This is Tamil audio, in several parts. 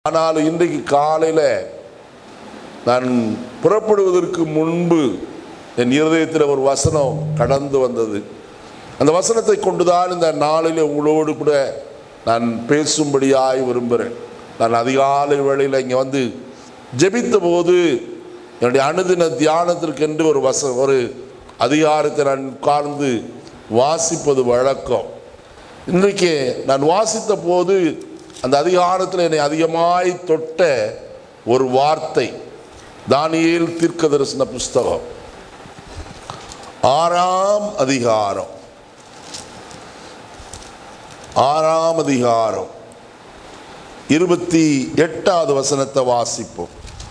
ஆனால் இன்றைக்கு காலையில் நான் புறப்படுவதற்கு முன்பு என் இருதயத்தில் ஒரு வசனம் கடந்து வந்தது அந்த வசனத்தை கொண்டுதான் இந்த நாளில் உங்களோடு கூட நான் பேசும்படியாய் விரும்புகிறேன் நான் அதிகாலை வேளையில் இங்கே வந்து ஜெபித்த போது என்னுடைய அனுதின தியானத்திற்கென்று ஒரு வச ஒரு அதிகாரத்தை நான் உட்கார்ந்து வாசிப்பது வழக்கம் இன்றைக்கு நான் வாசித்த போது அந்த அதிகாரத்தில் என்னை அதிகமாய் தொட்ட ஒரு வார்த்தை தானியேல் தீர்க்க தரிசன புஸ்தகம் ஆறாம் அதிகாரம் ஆறாம் அதிகாரம் இருபத்தி எட்டாவது வசனத்தை வாசிப்போம்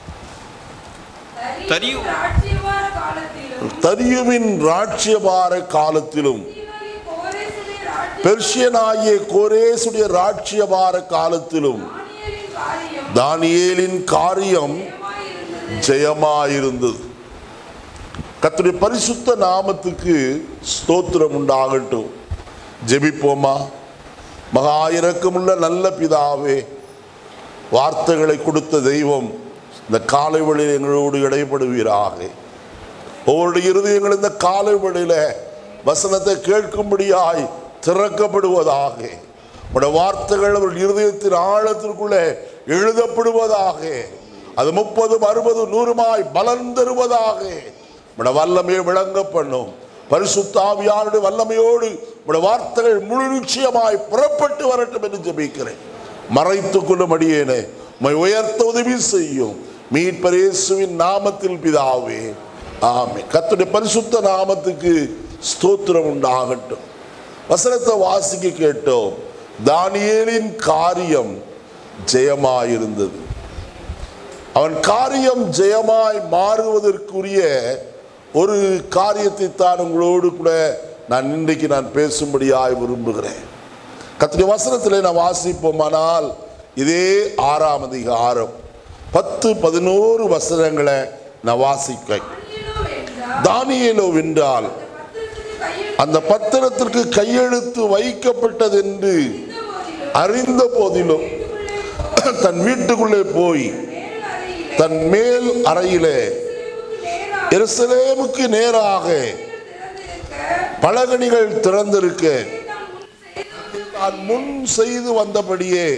தரியு- ராஜ்யபார காலத்திலும் தரியுவின் ராட்சியபார காலத்திலும் சீனாயின் கோரேசுடைய ராஜ்ய- பெர்ஷியனாகிய கோரேசுடைய ராட்சியபார காலத்திலும் தானியேலின் காரியம் தானியேலின் காரியம் ஜெயமாயிருந்தது. ஜெயமாயிருந்தது கர்த்தருடைய பரிசுத்த நாமத்துக்கு ஸ்தோத்திரம் உண்டாகட்டும் ஜெபிப்போமா மகா இரக்கமுள்ள நல்ல பிதாவே வார்த்தைகளை கொடுத்த தெய்வம் இந்த காலை வழியில் எங்களோடு இடைப்படுவீராக ஒவ்வொரு இருதயங்கள் இந்த காலை வழியில வசனத்தை கேட்கும்படியாய் திறக்கப்படுவதாக உடைய வார்த்தைகள் அவர்கள் இருதயத்தின் ஆழத்திற்குள்ளே எழுதப்படுவதாக அது முப்பதும் அறுபது நூறுமாய் பலன் தருவதாக உடைய வல்லமையை விளங்க பண்ணும் பரிசுத்தாவியானுடைய வல்லமையோடு உடைய வார்த்தைகள் முழு நிச்சயமாய் புறப்பட்டு வரட்டும் என்று ஜெபிக்கிறேன் மறைத்துக் கொள்ளும் அடியேனே உம்மை உயர்த்த உதவி செய்யும் மீட்பர் இயேசுவின் நாமத்தில் பிதாவே ஆமே கர்த்தருடைய பரிசுத்த நாமத்துக்கு ஸ்தோத்திரம் உண்டாகட்டும் வசனத்தை வாசிக்க கேட்டோம் தானியேலின் காரியம் ஜெயமாயிருந்தது அவன் காரியம் ஜெயமாய் மாறுவதற்குரிய ஒரு காரியத்தை தான் உங்களோடு கூட நான் இன்றைக்கு நான் பேசும்படியாய் விரும்புகிறேன் கத்திரி வசனத்தில் நான் வாசிப்போமானால் இதே ஆறாம் அதிகாரம் பத்து பதினோரு வசனங்களை நான் வாசிக்க தானியேலோ என்றால் தானியேலோ வென்றால் அந்த பத்திரத்துக்கு அந்த பத்திரத்திற்கு கையெழுத்து கையெழுத்து வைக்கப்பட்டது என்று போதிலும் அறிந்த போதிலும் வீட்டுக்குள்ளே தன் வீட்டுக்குள்ளே போய் மேல் அறையிலே தன் மேல் அறையிலே எருசலேமுக்கு நேராக எருசலேமுக்கு நேராக திறந்திருக்க பலகணிகள் திறந்திருக்க தான் முன் தான் முன் செய்து செய்து வந்தபடியே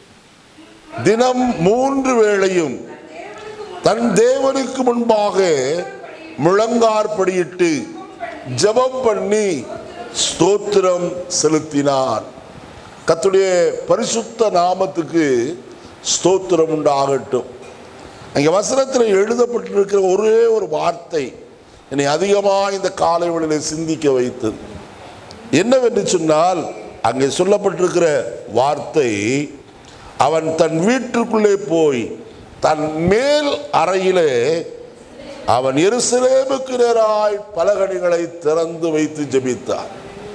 தினம் மூன்று வேளையும் தன் தேவனுக்கு முன்பாக முழங்கார்படியிட்டு ஜெபம் பண்ணி ஸ்தோத்திரம் செலுத்தினான் கர்த்தருடைய பரிசுத்த நாமத்துக்கு ஸ்தோத்திரம் உண்டாகட்டும் அங்கே வசனத்தில் எழுதப்பட்டிருக்கிற ஒரே ஒரு வார்த்தை என்னை அதிகமாக இந்த காலை வேளையிலே சிந்திக்க வைத்தது என்னவென்று சொன்னால் அங்கே சொல்லப்பட்டிருக்கிற வார்த்தை அவன் தன் வீட்டிற்குள்ளே போய் தன் மேல் அறையிலே அவன் எருசலேமுக்கு நேராய் பலகணிகளை திறந்து வைத்து ஜெபித்தான்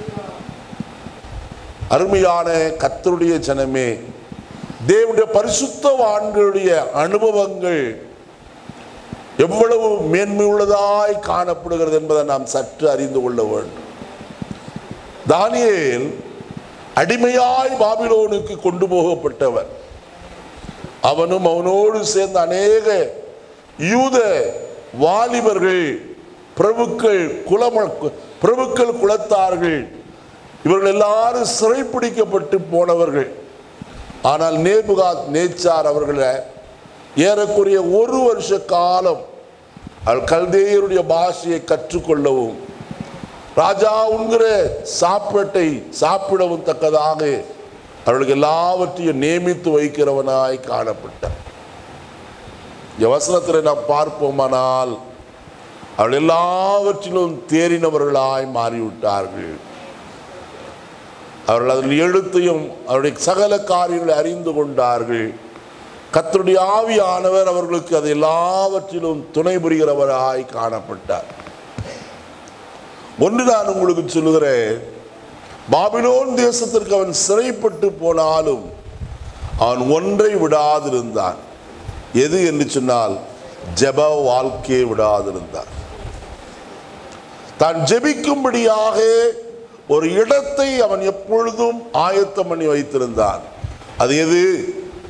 அருமையான கர்த்தருடைய ஜனமே தேவனுடைய பரிசுத்தவான்களுடைய அனுபவங்கள் எவ்வளவு மேன்மை உள்ளதாய் காணப்படுகிறது என்பதை நாம் சற்று அறிந்து கொள்ள வேண்டும் தானியேல் அடிமையாய் பாபிலோனுக்கு கொண்டு போகப்பட்டவர் அவனும் அவனோடு சேர்ந்த அநேக யூத வாலிபர்கள் பிரபுக்கள் குலம பிரபுக்கள் குலத்தார்கள் இவர்கள் எல்லாரும் சிறைப்பிடிக்கப்பட்டு போனவர்கள் ஆனால் நேபுகாத் நேச்சார் அவர்களை ஏறக்குறைய ஒரு வருஷ காலம் அவள் கல்தேயருடைய பாஷையை கற்றுக்கொள்ளவும் ராஜா உண்கிற சாப்பாட்டை சாப்பிடவும் தக்கதாக அவர்களுக்கு எல்லாவற்றையும் நியமித்து வைக்கிறவனாய் காணப்பட்டார் இந்த வசனத்தில் நாம் பார்ப்போமானால் அவள் எல்லாவற்றிலும் தேறினவர்களாய் மாறிவிட்டார்கள் அவர்கள் அதில் எழுத்தையும் அவருடைய சகல காரியங்களை அறிந்து கொண்டார்கள் கர்த்தருடைய ஆவியானவர் அவர்களுக்கு அது எல்லாவற்றிலும் துணை புரிகிறவராய் காணப்பட்டார் ஒன்று நான் உங்களுக்கு சொல்லுகிறேன் பாபிலோன் தேசத்திற்கு அவன் சிறைப்பட்டு போனாலும் அவன் ஒன்றை விடாதிருந்தான் எது என்று சொன்னால் ஜெப வாழ்க்கையை விடாதிருந்தான் தான் ஜெபிக்கும்படியாக ஒரு இடத்தை அவன் எப்பொழுதும் ஆயத்தம் பண்ணி வைத்திருந்தான் அது எது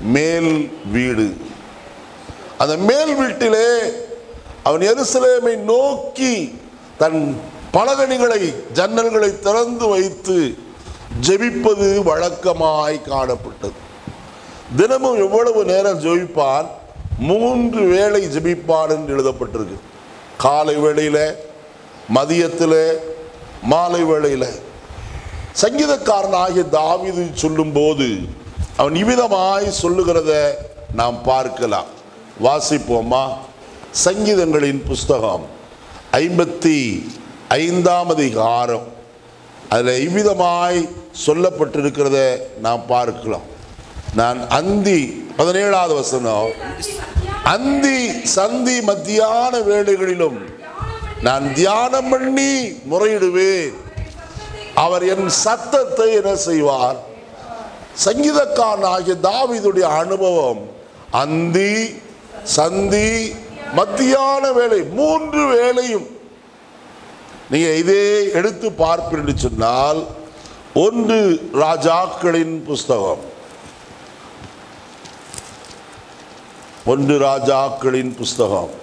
மேல் வீடு அந்த மேல் வீட்டிலே அவன் எருசலேமை நோக்கி தன் பலகணிகளை ஜன்னல்களை திறந்து வைத்து ஜெபிப்பது வழக்கமாய் காணப்பட்டது தினமும் எவ்வளவு நேரம் ஜெபிப்பான் மூன்று வேளை ஜெபிப்பான் என்று எழுதப்பட்டிருக்கு காலை வேளையில மதியத்தில் மாலை வேளையில சங்கீதக்காரனாகிய தாவீது சொல்லும்போது அவன் இவ்விதமாய் சொல்லுகிறத நாம் பார்க்கலாம் வாசிப்போமா சங்கீதங்களின் புஸ்தகம் ஐம்பத்தி ஐந்தாம் அதிகாரம் அதில் இவ்விதமாய் சொல்லப்பட்டிருக்கிறத நாம் பார்க்கலாம் நான் அந்தி பதினேழாவது வசனம் அந்தி சந்தி மத்தியான வேளைகளிலும் நான் தியானம் பண்ணி முறையிடுவேன் அவர் என் சத்தத்தை என்ன செய்வார் சங்கீதக்காரன் ஆகிய தாவீதுடைய அனுபவம் அந்தி சந்தி மத்தியான வேலை மூன்று வேளையும் நீங்க இதே எடுத்து பார்ப்பீர் என்று சொன்னால் ஒன்று ராஜாக்களின் புஸ்தகம் ஒன்று ராஜாக்களின் புஸ்தகம்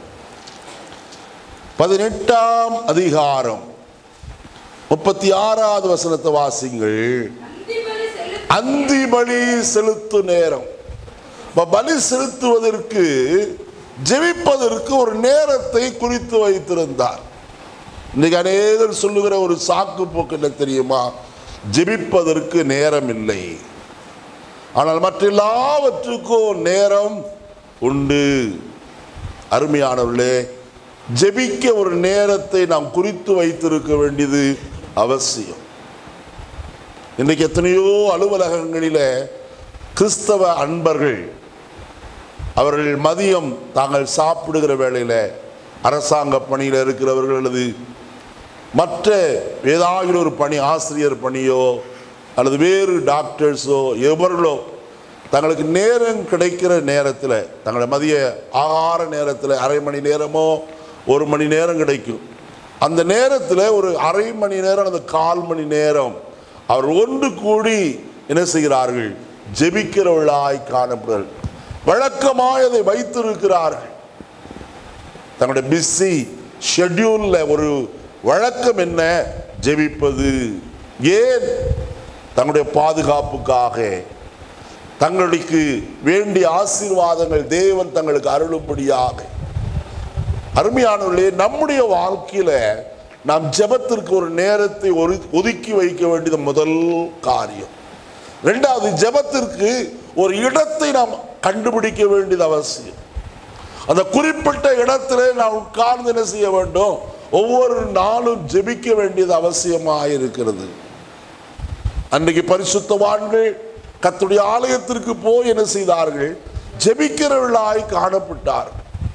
பதினெட்டாம் அதிகாரம் முப்பத்தி ஆறாவது வசனத்தை வாசிங்கள் அந்திபலி செலுத்த அந்தி பலி செலுத்து நேரம் இப்ப பலி செலுத்துவதற்கு ஜெபிப்பதற்கு ஒரு நேரத்தை குறித்து வைத்திருந்தார் இன்னைக்கு அநேகர் சொல்லுகிற ஒரு சாக்கு போக்கு என்ன தெரியுமா ஜெபிப்பதற்கு நேரம் இல்லை ஆனால் மற்ற எல்லாவற்றுக்கும் நேரம் உண்டு அருமையானவர்களே ஜெபிக்க ஒரு நேரத்தை நாம் குறித்து வைத்திருக்க வேண்டியது அவசியம் இன்றைக்கு எத்தனையோ அலுவலகங்களில கிறிஸ்தவ அன்பர்கள் அவர்கள் மதியம் தாங்கள் சாப்பிடுகிற வேளையில அரசாங்க பணியில் இருக்கிறவர்கள் அல்லது மற்ற ஏதாவது ஒரு பணி ஆசிரியர் பணியோ அல்லது வேறு டாக்டர்ஸோ எவர்களோ தங்களுக்கு நேரம் கிடைக்கிற நேரத்தில் தங்களுடைய மதிய ஆகார நேரத்தில் அரை மணி நேரமோ ஒரு மணி நேரம் கிடைக்கும் அந்த நேரத்தில் ஒரு அரை மணி நேரம் அல்லது கால் மணி நேரம் அவர் ஒன்று கூடி என்ன செய்கிறார்கள் ஜெபிக்கிறவர்களாய் காணப்படுகிறார்கள் வழக்கமாய் அதை வைத்திருக்கிறார்கள் தங்களுடைய பிஸி ஷெட்யூல்ல ஒரு வழக்கம் என்ன ஜெபிப்பது ஏன் தங்களுடைய பாதுகாப்புக்காக தங்களுக்கு வேண்டிய ஆசீர்வாதங்கள் தேவன் தங்களுக்கு அருளும்படியாக அருமையானவர்களே நம்முடைய வாழ்க்கையில நாம் ஜெபத்திற்கு ஒரு நேரத்தை ஒரு ஒதுக்கி வைக்க வேண்டியது முதல் காரியம் ரெண்டாவது ஜெபத்திற்கு ஒரு இடத்தை நாம் கண்டுபிடிக்க வேண்டியது அவசியம் அந்த குறிப்பிட்ட இடத்துல நாம் உட்கார்ந்து என்ன செய்ய வேண்டும் ஒவ்வொரு நாளும் ஜெபிக்க வேண்டியது அவசியமாக இருக்கிறது அன்றைக்கு பரிசுத்தவான்கள் கத்துடைய ஆலயத்திற்கு போய் என்ன செய்தார்கள் ஜெபிக்கிறவர்களாய் காணப்பட்டார்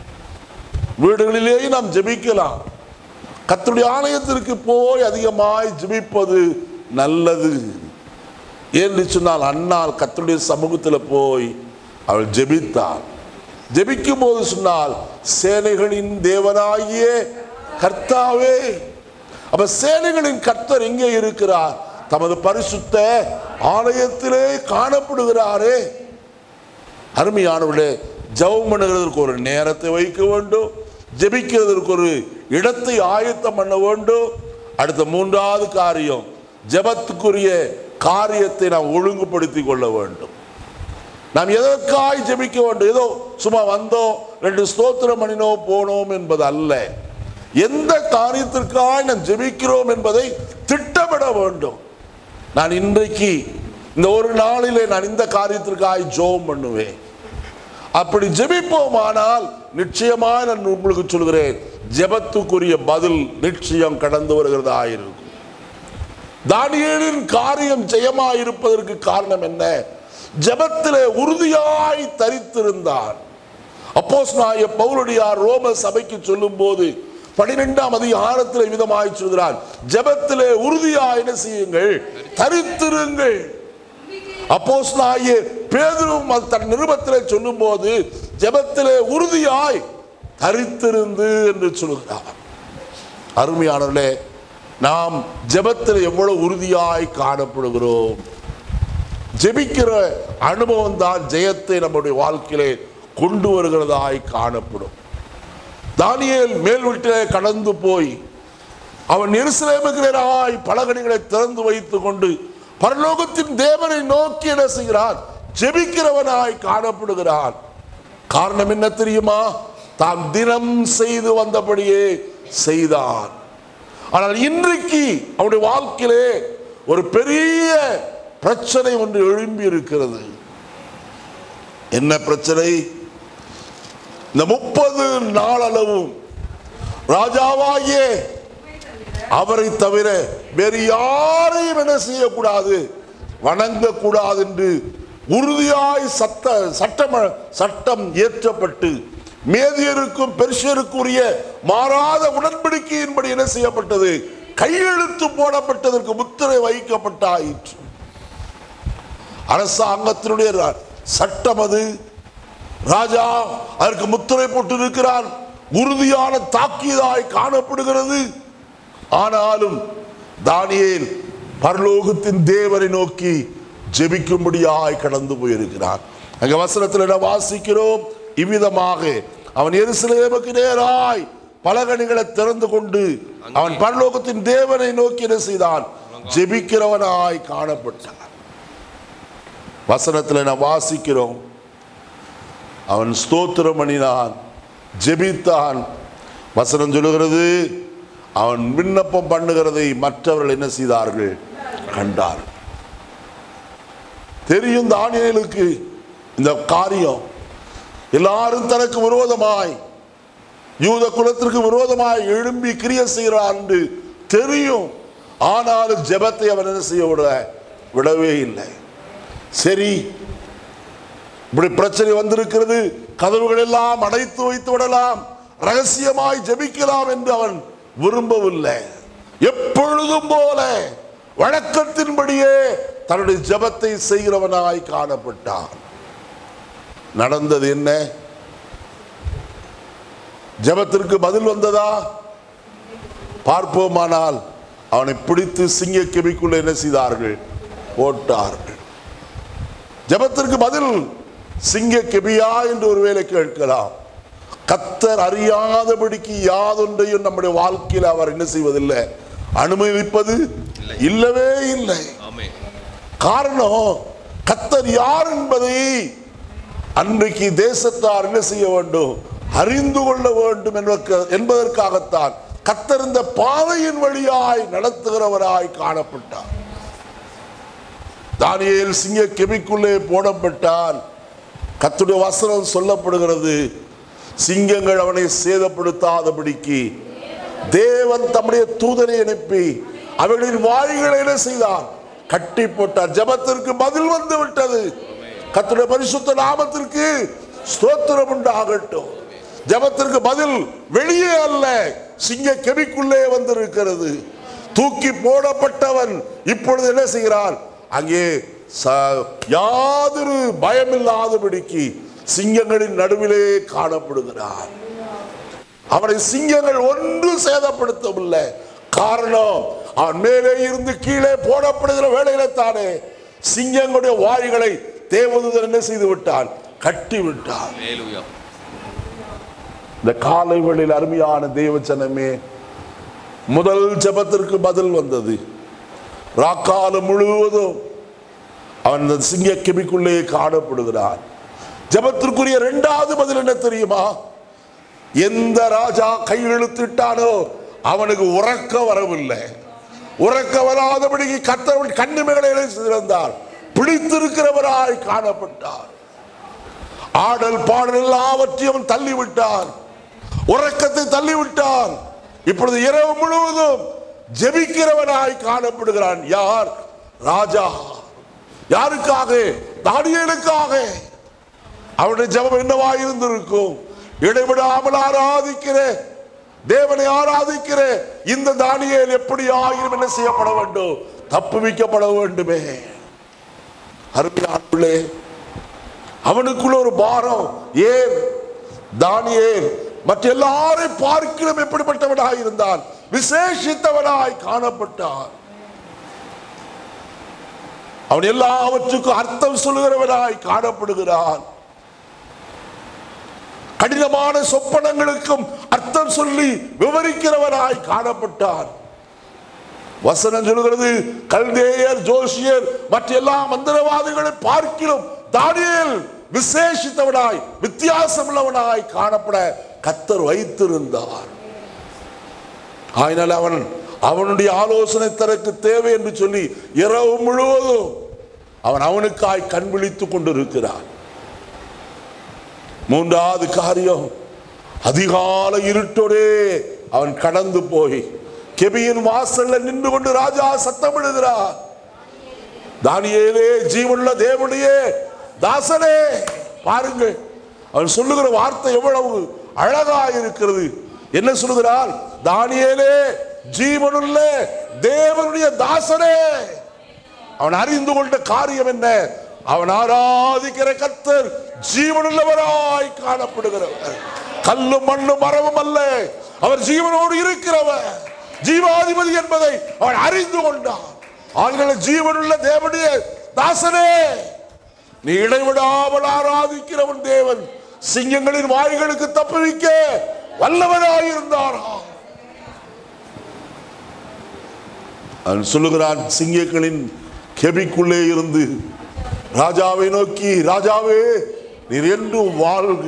வீடுகளிலேயே நாம் ஜெபிக்கலாம் கத்துடைய ஆலயத்திற்கு போய் அதிகமாய் ஜெபிப்பது நல்லது என்று சொன்னால் அண்ணால் கத்துடைய சமூகத்தில் போய் அவள் ஜெபித்தாள் ஜெபிக்கும் போது சொன்னால் சேனைகளின் தேவனாகிய கர்த்தாவே அப்ப சேனைகளின் கர்த்தர் எங்கே இருக்கிறார் தமது பரிசுத்த ஆலயத்திலே காணப்படுகிறாரே அருமையானவர்களே ஜெபம் பண்ணுகிறதற்கு ஒரு நேரத்தை வைக்க வேண்டும் ஜெபிக்கிறதற்கு ஒரு இடத்தை ஆயத்தம் பண்ண வேண்டும் அடுத்த மூன்றாவது காரியம் ஜெபத்துக்குரிய காரியத்தை நாம் ஒழுங்குபடுத்தி கொள்ள வேண்டும் நாம் எதற்காய் ஜெபிக்க வேண்டும் ஏதோ சும்மா வந்தோம் ரெண்டு ஸ்தோத்திரம் பண்ணினோம் போனோம் என்பது அல்ல எந்த காரியத்திற்காய் நாம் ஜெபிக்கிறோம் என்பதை திட்டமிட வேண்டும் நான் இன்றைக்கு இந்த ஒரு நாளிலே நான் இந்த காரியத்திற்காய் ஜோம் பண்ணுவேன் அப்படி ஜெபிப்போமானால் நிச்சயமாக நான் உங்களுக்கு சொல்கிறேன் ஜெபத்துக்குரிய பதில் நிச்சயம் கடந்து வருகிறதா இருக்கும் தானியேலின் காரியம் ஜெயமாயிருப்பதற்கு காரணம் என்ன ஜெபத்திலே உறுதியாய் தரித்திருந்தான் அப்போஸ் நாய பவுலடியார் ரோம சபைக்கு சொல்லும் போது பனிரெண்டாம் அதிகாரத்தில் விதமாய் சொல்கிறார் ஜெபத்திலே உறுதியாய் என்ன செய்யுங்கள் தரித்திருங்கள் அப்போஸ் நாய பேதுரும் அது தன் நிருபத்திலே சொல்லும் போது ஜெபத்திலே உறுதியாய் தரித்திருந்து என்று சொல்கிறார் அருமையானவர்களே நாம் ஜெபத்தில் எவ்வளவு உறுதியாய் காணப்படுகிறோம் ஜெபிக்கிற அனுபவம் தான் ஜெயத்தை நம்முடைய வாழ்க்கையிலே கொண்டு வருகிறதாய் காணப்படும் தானியேல் மேல் வீட்டிலே கடந்து போய் அவன் எருசலேமுக்கு நேராய் பலகணிகளை திறந்து வைத்துக் கொண்டு பரலோகத்தின் தேவனை நோக்கி என்ன செய்கிறான் ஜெபிக்கிறவனாய் காணப்படுகிறான் காரணம் என்ன தெரியுமா தான் தினம் செய்து வந்தபடியே செய்தான் ஆனால் இன்றைக்கு அவனுடைய வாழ்க்கையிலே ஒரு பெரிய பிரச்சனை ஒன்று எழும்பி இருக்கிறது என்ன பிரச்சனை இந்த முப்பது நாளளவும் ராஜாவாகிய அவரை தவிர வேறு யாரையும் என்ன செய்யக்கூடாது வணங்கக்கூடாது என்று உறுதியாய் சட்ட சட்டம் சட்டம் இயற்றப்பட்டு மேதியருக்கும் பெருஷருக்குரிய மாறாத உடன்படிக்கையின்படி என்ன செய்யப்பட்டது கையெழுத்து போடப்பட்டதற்கு முத்திரை வைக்கப்பட்டாயிற்று அரசாங்கத்தினுடைய ர- சட்டம் அது ராஜா அதற்கு முத்திரை போட்டு இருக்கிறார் உறுதியான தாக்கியதாய் காணப்படுகிறது ஆனாலும் தானியேல் பரலோகத்தின் தேவரை நோக்கி ஜெபிக்கும்படியாய் கடந்து போயிருக்கிறார் அங்க வசனத்தில் என்ன வாசிக்கிறோம் இவ்விதமாக அவன் எருசலேமுக்கு நேராய் பலகணிகளை திறந்து கொண்டு அவன் பரலோகத்தின் தேவனை நோக்கி என்ன செய்தான் ஜெபிக்கிறவனாய் காணப்பட்டான் வசனத்தில் நான் வாசிக்கிறோம் அவன் ஸ்தோத்திரம் பண்ணினான் ஜெபித்தான் வசனம் சொல்லுகிறது அவன் விண்ணப்பம் பண்ணுகிறதை மற்றவர்கள் என்ன செய்தார்கள் கண்டார் தெரியும் தானியேலுக்கு இந்த காரியம் எல்லாரும் தனக்கு விரோதமாய் யூத குலத்திற்கு விரோதமாய் எழும்பி கிரிய செய்கிறான் என்று தெரியும் ஆனாலும் ஜெபத்தை அவன் என்ன செய்ய விட விடவே இல்லை சரி இப்படி பிரச்சனை வந்திருக்கிறது கதவுகள் எல்லாம் அடைத்து வைத்து விடலாம் ரகசியமாய் ஜெபிக்கலாம் என்று அவன் விரும்பவில்லை எப்பொழுதும் போல வழக்கத்தின்படியே தன்னுடைய ஜெபத்தை செய்கிறவனாய் காணப்பட்டான் நடந்தது என்ன ஜெபத்திற்கு பதில் வந்ததா பார்ப்போமானால் அவனை பிடித்து சிங்க கெபிக்குள்ள என்ன செய்தார்கள் போட்டார்கள் ஜெபத்திற்கு பதில் சிங்க கெபியா என்று ஒருவேளை கேட்கலாம் கத்தர் அறியாதபடிக்கு யாதொன்றையும் நம்முடைய வாழ்க்கையில் அவர் என்ன செய்வதில்லை அனுமதிப்பது இல்லவே இல்லை ஆமென் காரணம் கத்தர் யார் என்பதை அன்றைக்கு தேசத்தார் என்ன செய்ய வேண்டும் அறிந்து கொள்ள வேண்டும் என்பதற்கு- என்பதற்காகத்தான் கத்தர் இந்த பாதையின் வழியாய் நடத்துகிறவராய் காணப்பட்டார் தானியேல் சிங்க கெபிக்குள்ளே போடப்பட்டான் கத்துடைய வசனம் சொல்லப்படுகிறது சிங்கங்கள் அவனை சேதப்படுத்தாதபடிக்கு தேவன் தம்முடைய தூதனை அனுப்பி அவர்களின் வாய்களை என்ன செய்தான் கட்டி போட்டார் ஜெபத்திற்கு பதில் வந்து விட்டது கர்த்தருடைய பரிசுத்த நாமத்திற்கு ஸ்தோத்திரம் உண்டாகட்டும் ஜெபத்திற்கு பதில் வெளியே அல்ல சிங்க கெபிக்குள்ளே வந்திருக்கிறது தூக்கி போடப்பட்டவன் இப்பொழுது என்ன செய்கிறான் அங்கே ச- யாதொரு பயமில்லாதபடிக்கு சிங்கங்களின் நடுவிலே காணப்படுகிறான் அவனை சிங்கங்கள் ஒன்று சேதப்படுத்தவில்லை காரணம் அவன் மேலே இருந்து கீழே போடப்படுகிற வேலையில தானே சிங்கங்களுடைய வாய்களை தேவதூதன் என்ன செய்து விட்டான் கட்டி விட்டான் ஹalleluya இந்த காலை வேளையில் அருமையான தேவச்சனமே முதல் ஜெபத்திற்கு பதில் வந்தது ராக்காலம் முழுவதும் அவன் அந்த சிங்க கெபிக்குள்ளே காணப்படுகிறான் ஜெபத்திற்குரிய இரண்டாவது பதில் என்ன தெரியுமா எந்த ராஜா கையெழுத்திட்டானோ அவனுக்கு உறக்க வரவில்லை உறக்க வராதபடிக்கு கத்தவன் கண்ணிமைகளை சிறந்தார் பிடித்திருக்கிறவராய் காணப்பட்டார் ஆடல் பாடல் எல்லாவற்றையும் அவன் தள்ளிவிட்டான் உறக்கத்தை தள்ளிவிட்டான் இப்பொழுது இரவு முழுவதும் ஜெபிக்கிறவனாய் காணப்படுகிறான் யார் ராஜா யாருக்காக தானியேலுக்காக அவனுடைய ஜெபம் என்னவாய் இருந்திருக்கும் இடைவிடாமல் ஆராதிக்கிற தேவனை ஆராதிக்கிற இந்த தானியேல் எப்படி ஆயிரம் என்ன செய்யப்பட வேண்டும் தப்புவிக்கப்பட வேண்டுமே அருமையானே அவனுக்குள்ள ஒரு பாரம் ஏன் தானியேல் மற்ற எல்லாரையும் பார்க்கிலும் எப்படிப்பட்டவனாய் இருந்தான் விசேஷித்தவனாய் காணப்பட்டான் அவன் எல்லாவற்றுக்கும் அர்த்தம் சொல்லுகிறவனாய் காணப்படுகிறான் கடினமான சொப்பனங்களுக்கும் அர்த்தம் சொல்லி விவரிக்கிறவனாய் காணப்பட்டான் வசனம் சொல்லுகிறது கல்தேயர் ஜோசியர் மற்ற எல்லா மந்திரவாதிகளை பார்க்கிலும் தானியேல் விசேஷித்தவனாய் வித்தியாசம் உள்ளவனாய் காணப்பட கத்தர் வைத்திருந்தார் ஆயினால் அவன் அவனுடைய ஆலோசனை தனக்கு தேவை என்று சொல்லி இரவு முழுவதும் அவன் அவனுக்காய் கண் விழித்துக் கொண்டிருக்கிறான் மூன்றாவது காரியம் அதிகால இருட்டோடே அவன் கடந்து போய் கெபியின் வாசல்ல நின்று கொண்டு ராஜா சத்தமிடுகிறார் தானியேலே ஜீவனுள்ள தேவனுடைய தாசனே பாருங்கள் அவன் சொல்லுகிற வார்த்தை எவ்வளவு அழகா இருக்கிறது என்ன சொல்லுகிறார் தானியேலே ஜீவனுள்ள தேவனுடைய தாசனே அவன் அறிந்து கொண்ட காரியம் என்ன அவன் ஆராதிக்கிற கத்தர் ஜீவனுள்ளவராய் காணப்படுகிறவர் கல்லும் மண்ணும் மரமும் அல்ல அவர் ஜீவனோடு இருக்கிறவர் ஜீவாதிபதி என்பதை அவன் அறிந்து கொண்டான் ஆகிய ஜீவனுள்ள தேவனுடைய தாசனே நீ இடைவிடாமல் ஆராதிக்கிறவன் தேவன் சிங்கங்களின் வாய்களுக்கு தப்புவிக்க வல்லவனாயிருந்தாராம் அவன் சொல்லுகிறான் சிங்கங்களின் கெபிக்குள்ளே இருந்து ராஜாவை நோக்கி ராஜாவே நீர் என்றும் வாழ்க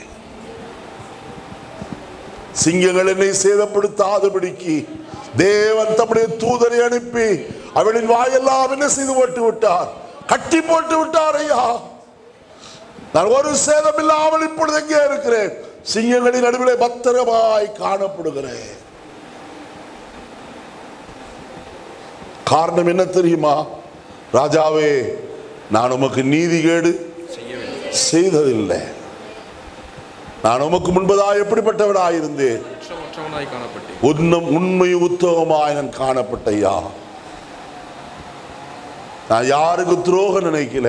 சிங்கங்கள் என்னை சேதப்படுத்தாதபடிக்கு தேவன் தம்முடைய தூதரை அனுப்பி அவளின் வாயெல்லாம் என்ன செய்து போட்டு விட்டார் கட்டி போட்டு விட்டார் ஐயா நான் ஒரு சேதம் இல்லாமல் இப்பொழுது எங்கே இருக்கிறேன் சிங்கங்களின் நடுவிலே பத்திரமாய் காணப்படுகிறேன் காரணம் என்ன தெரியுமா ராஜாவே நான் உமக்கு நீதி கேடு செய்ததில்லை நான் உமக்கு முன்பதாக எப்படிப்பட்டவனாயிருந்தேன் குற்றமற்றவனாய் காணப்பட்டேன் உன்னம் உண்மை உத்தவமாய் நான் காணப்பட்டையா நான் யாருக்கு துரோகம் நினைக்கல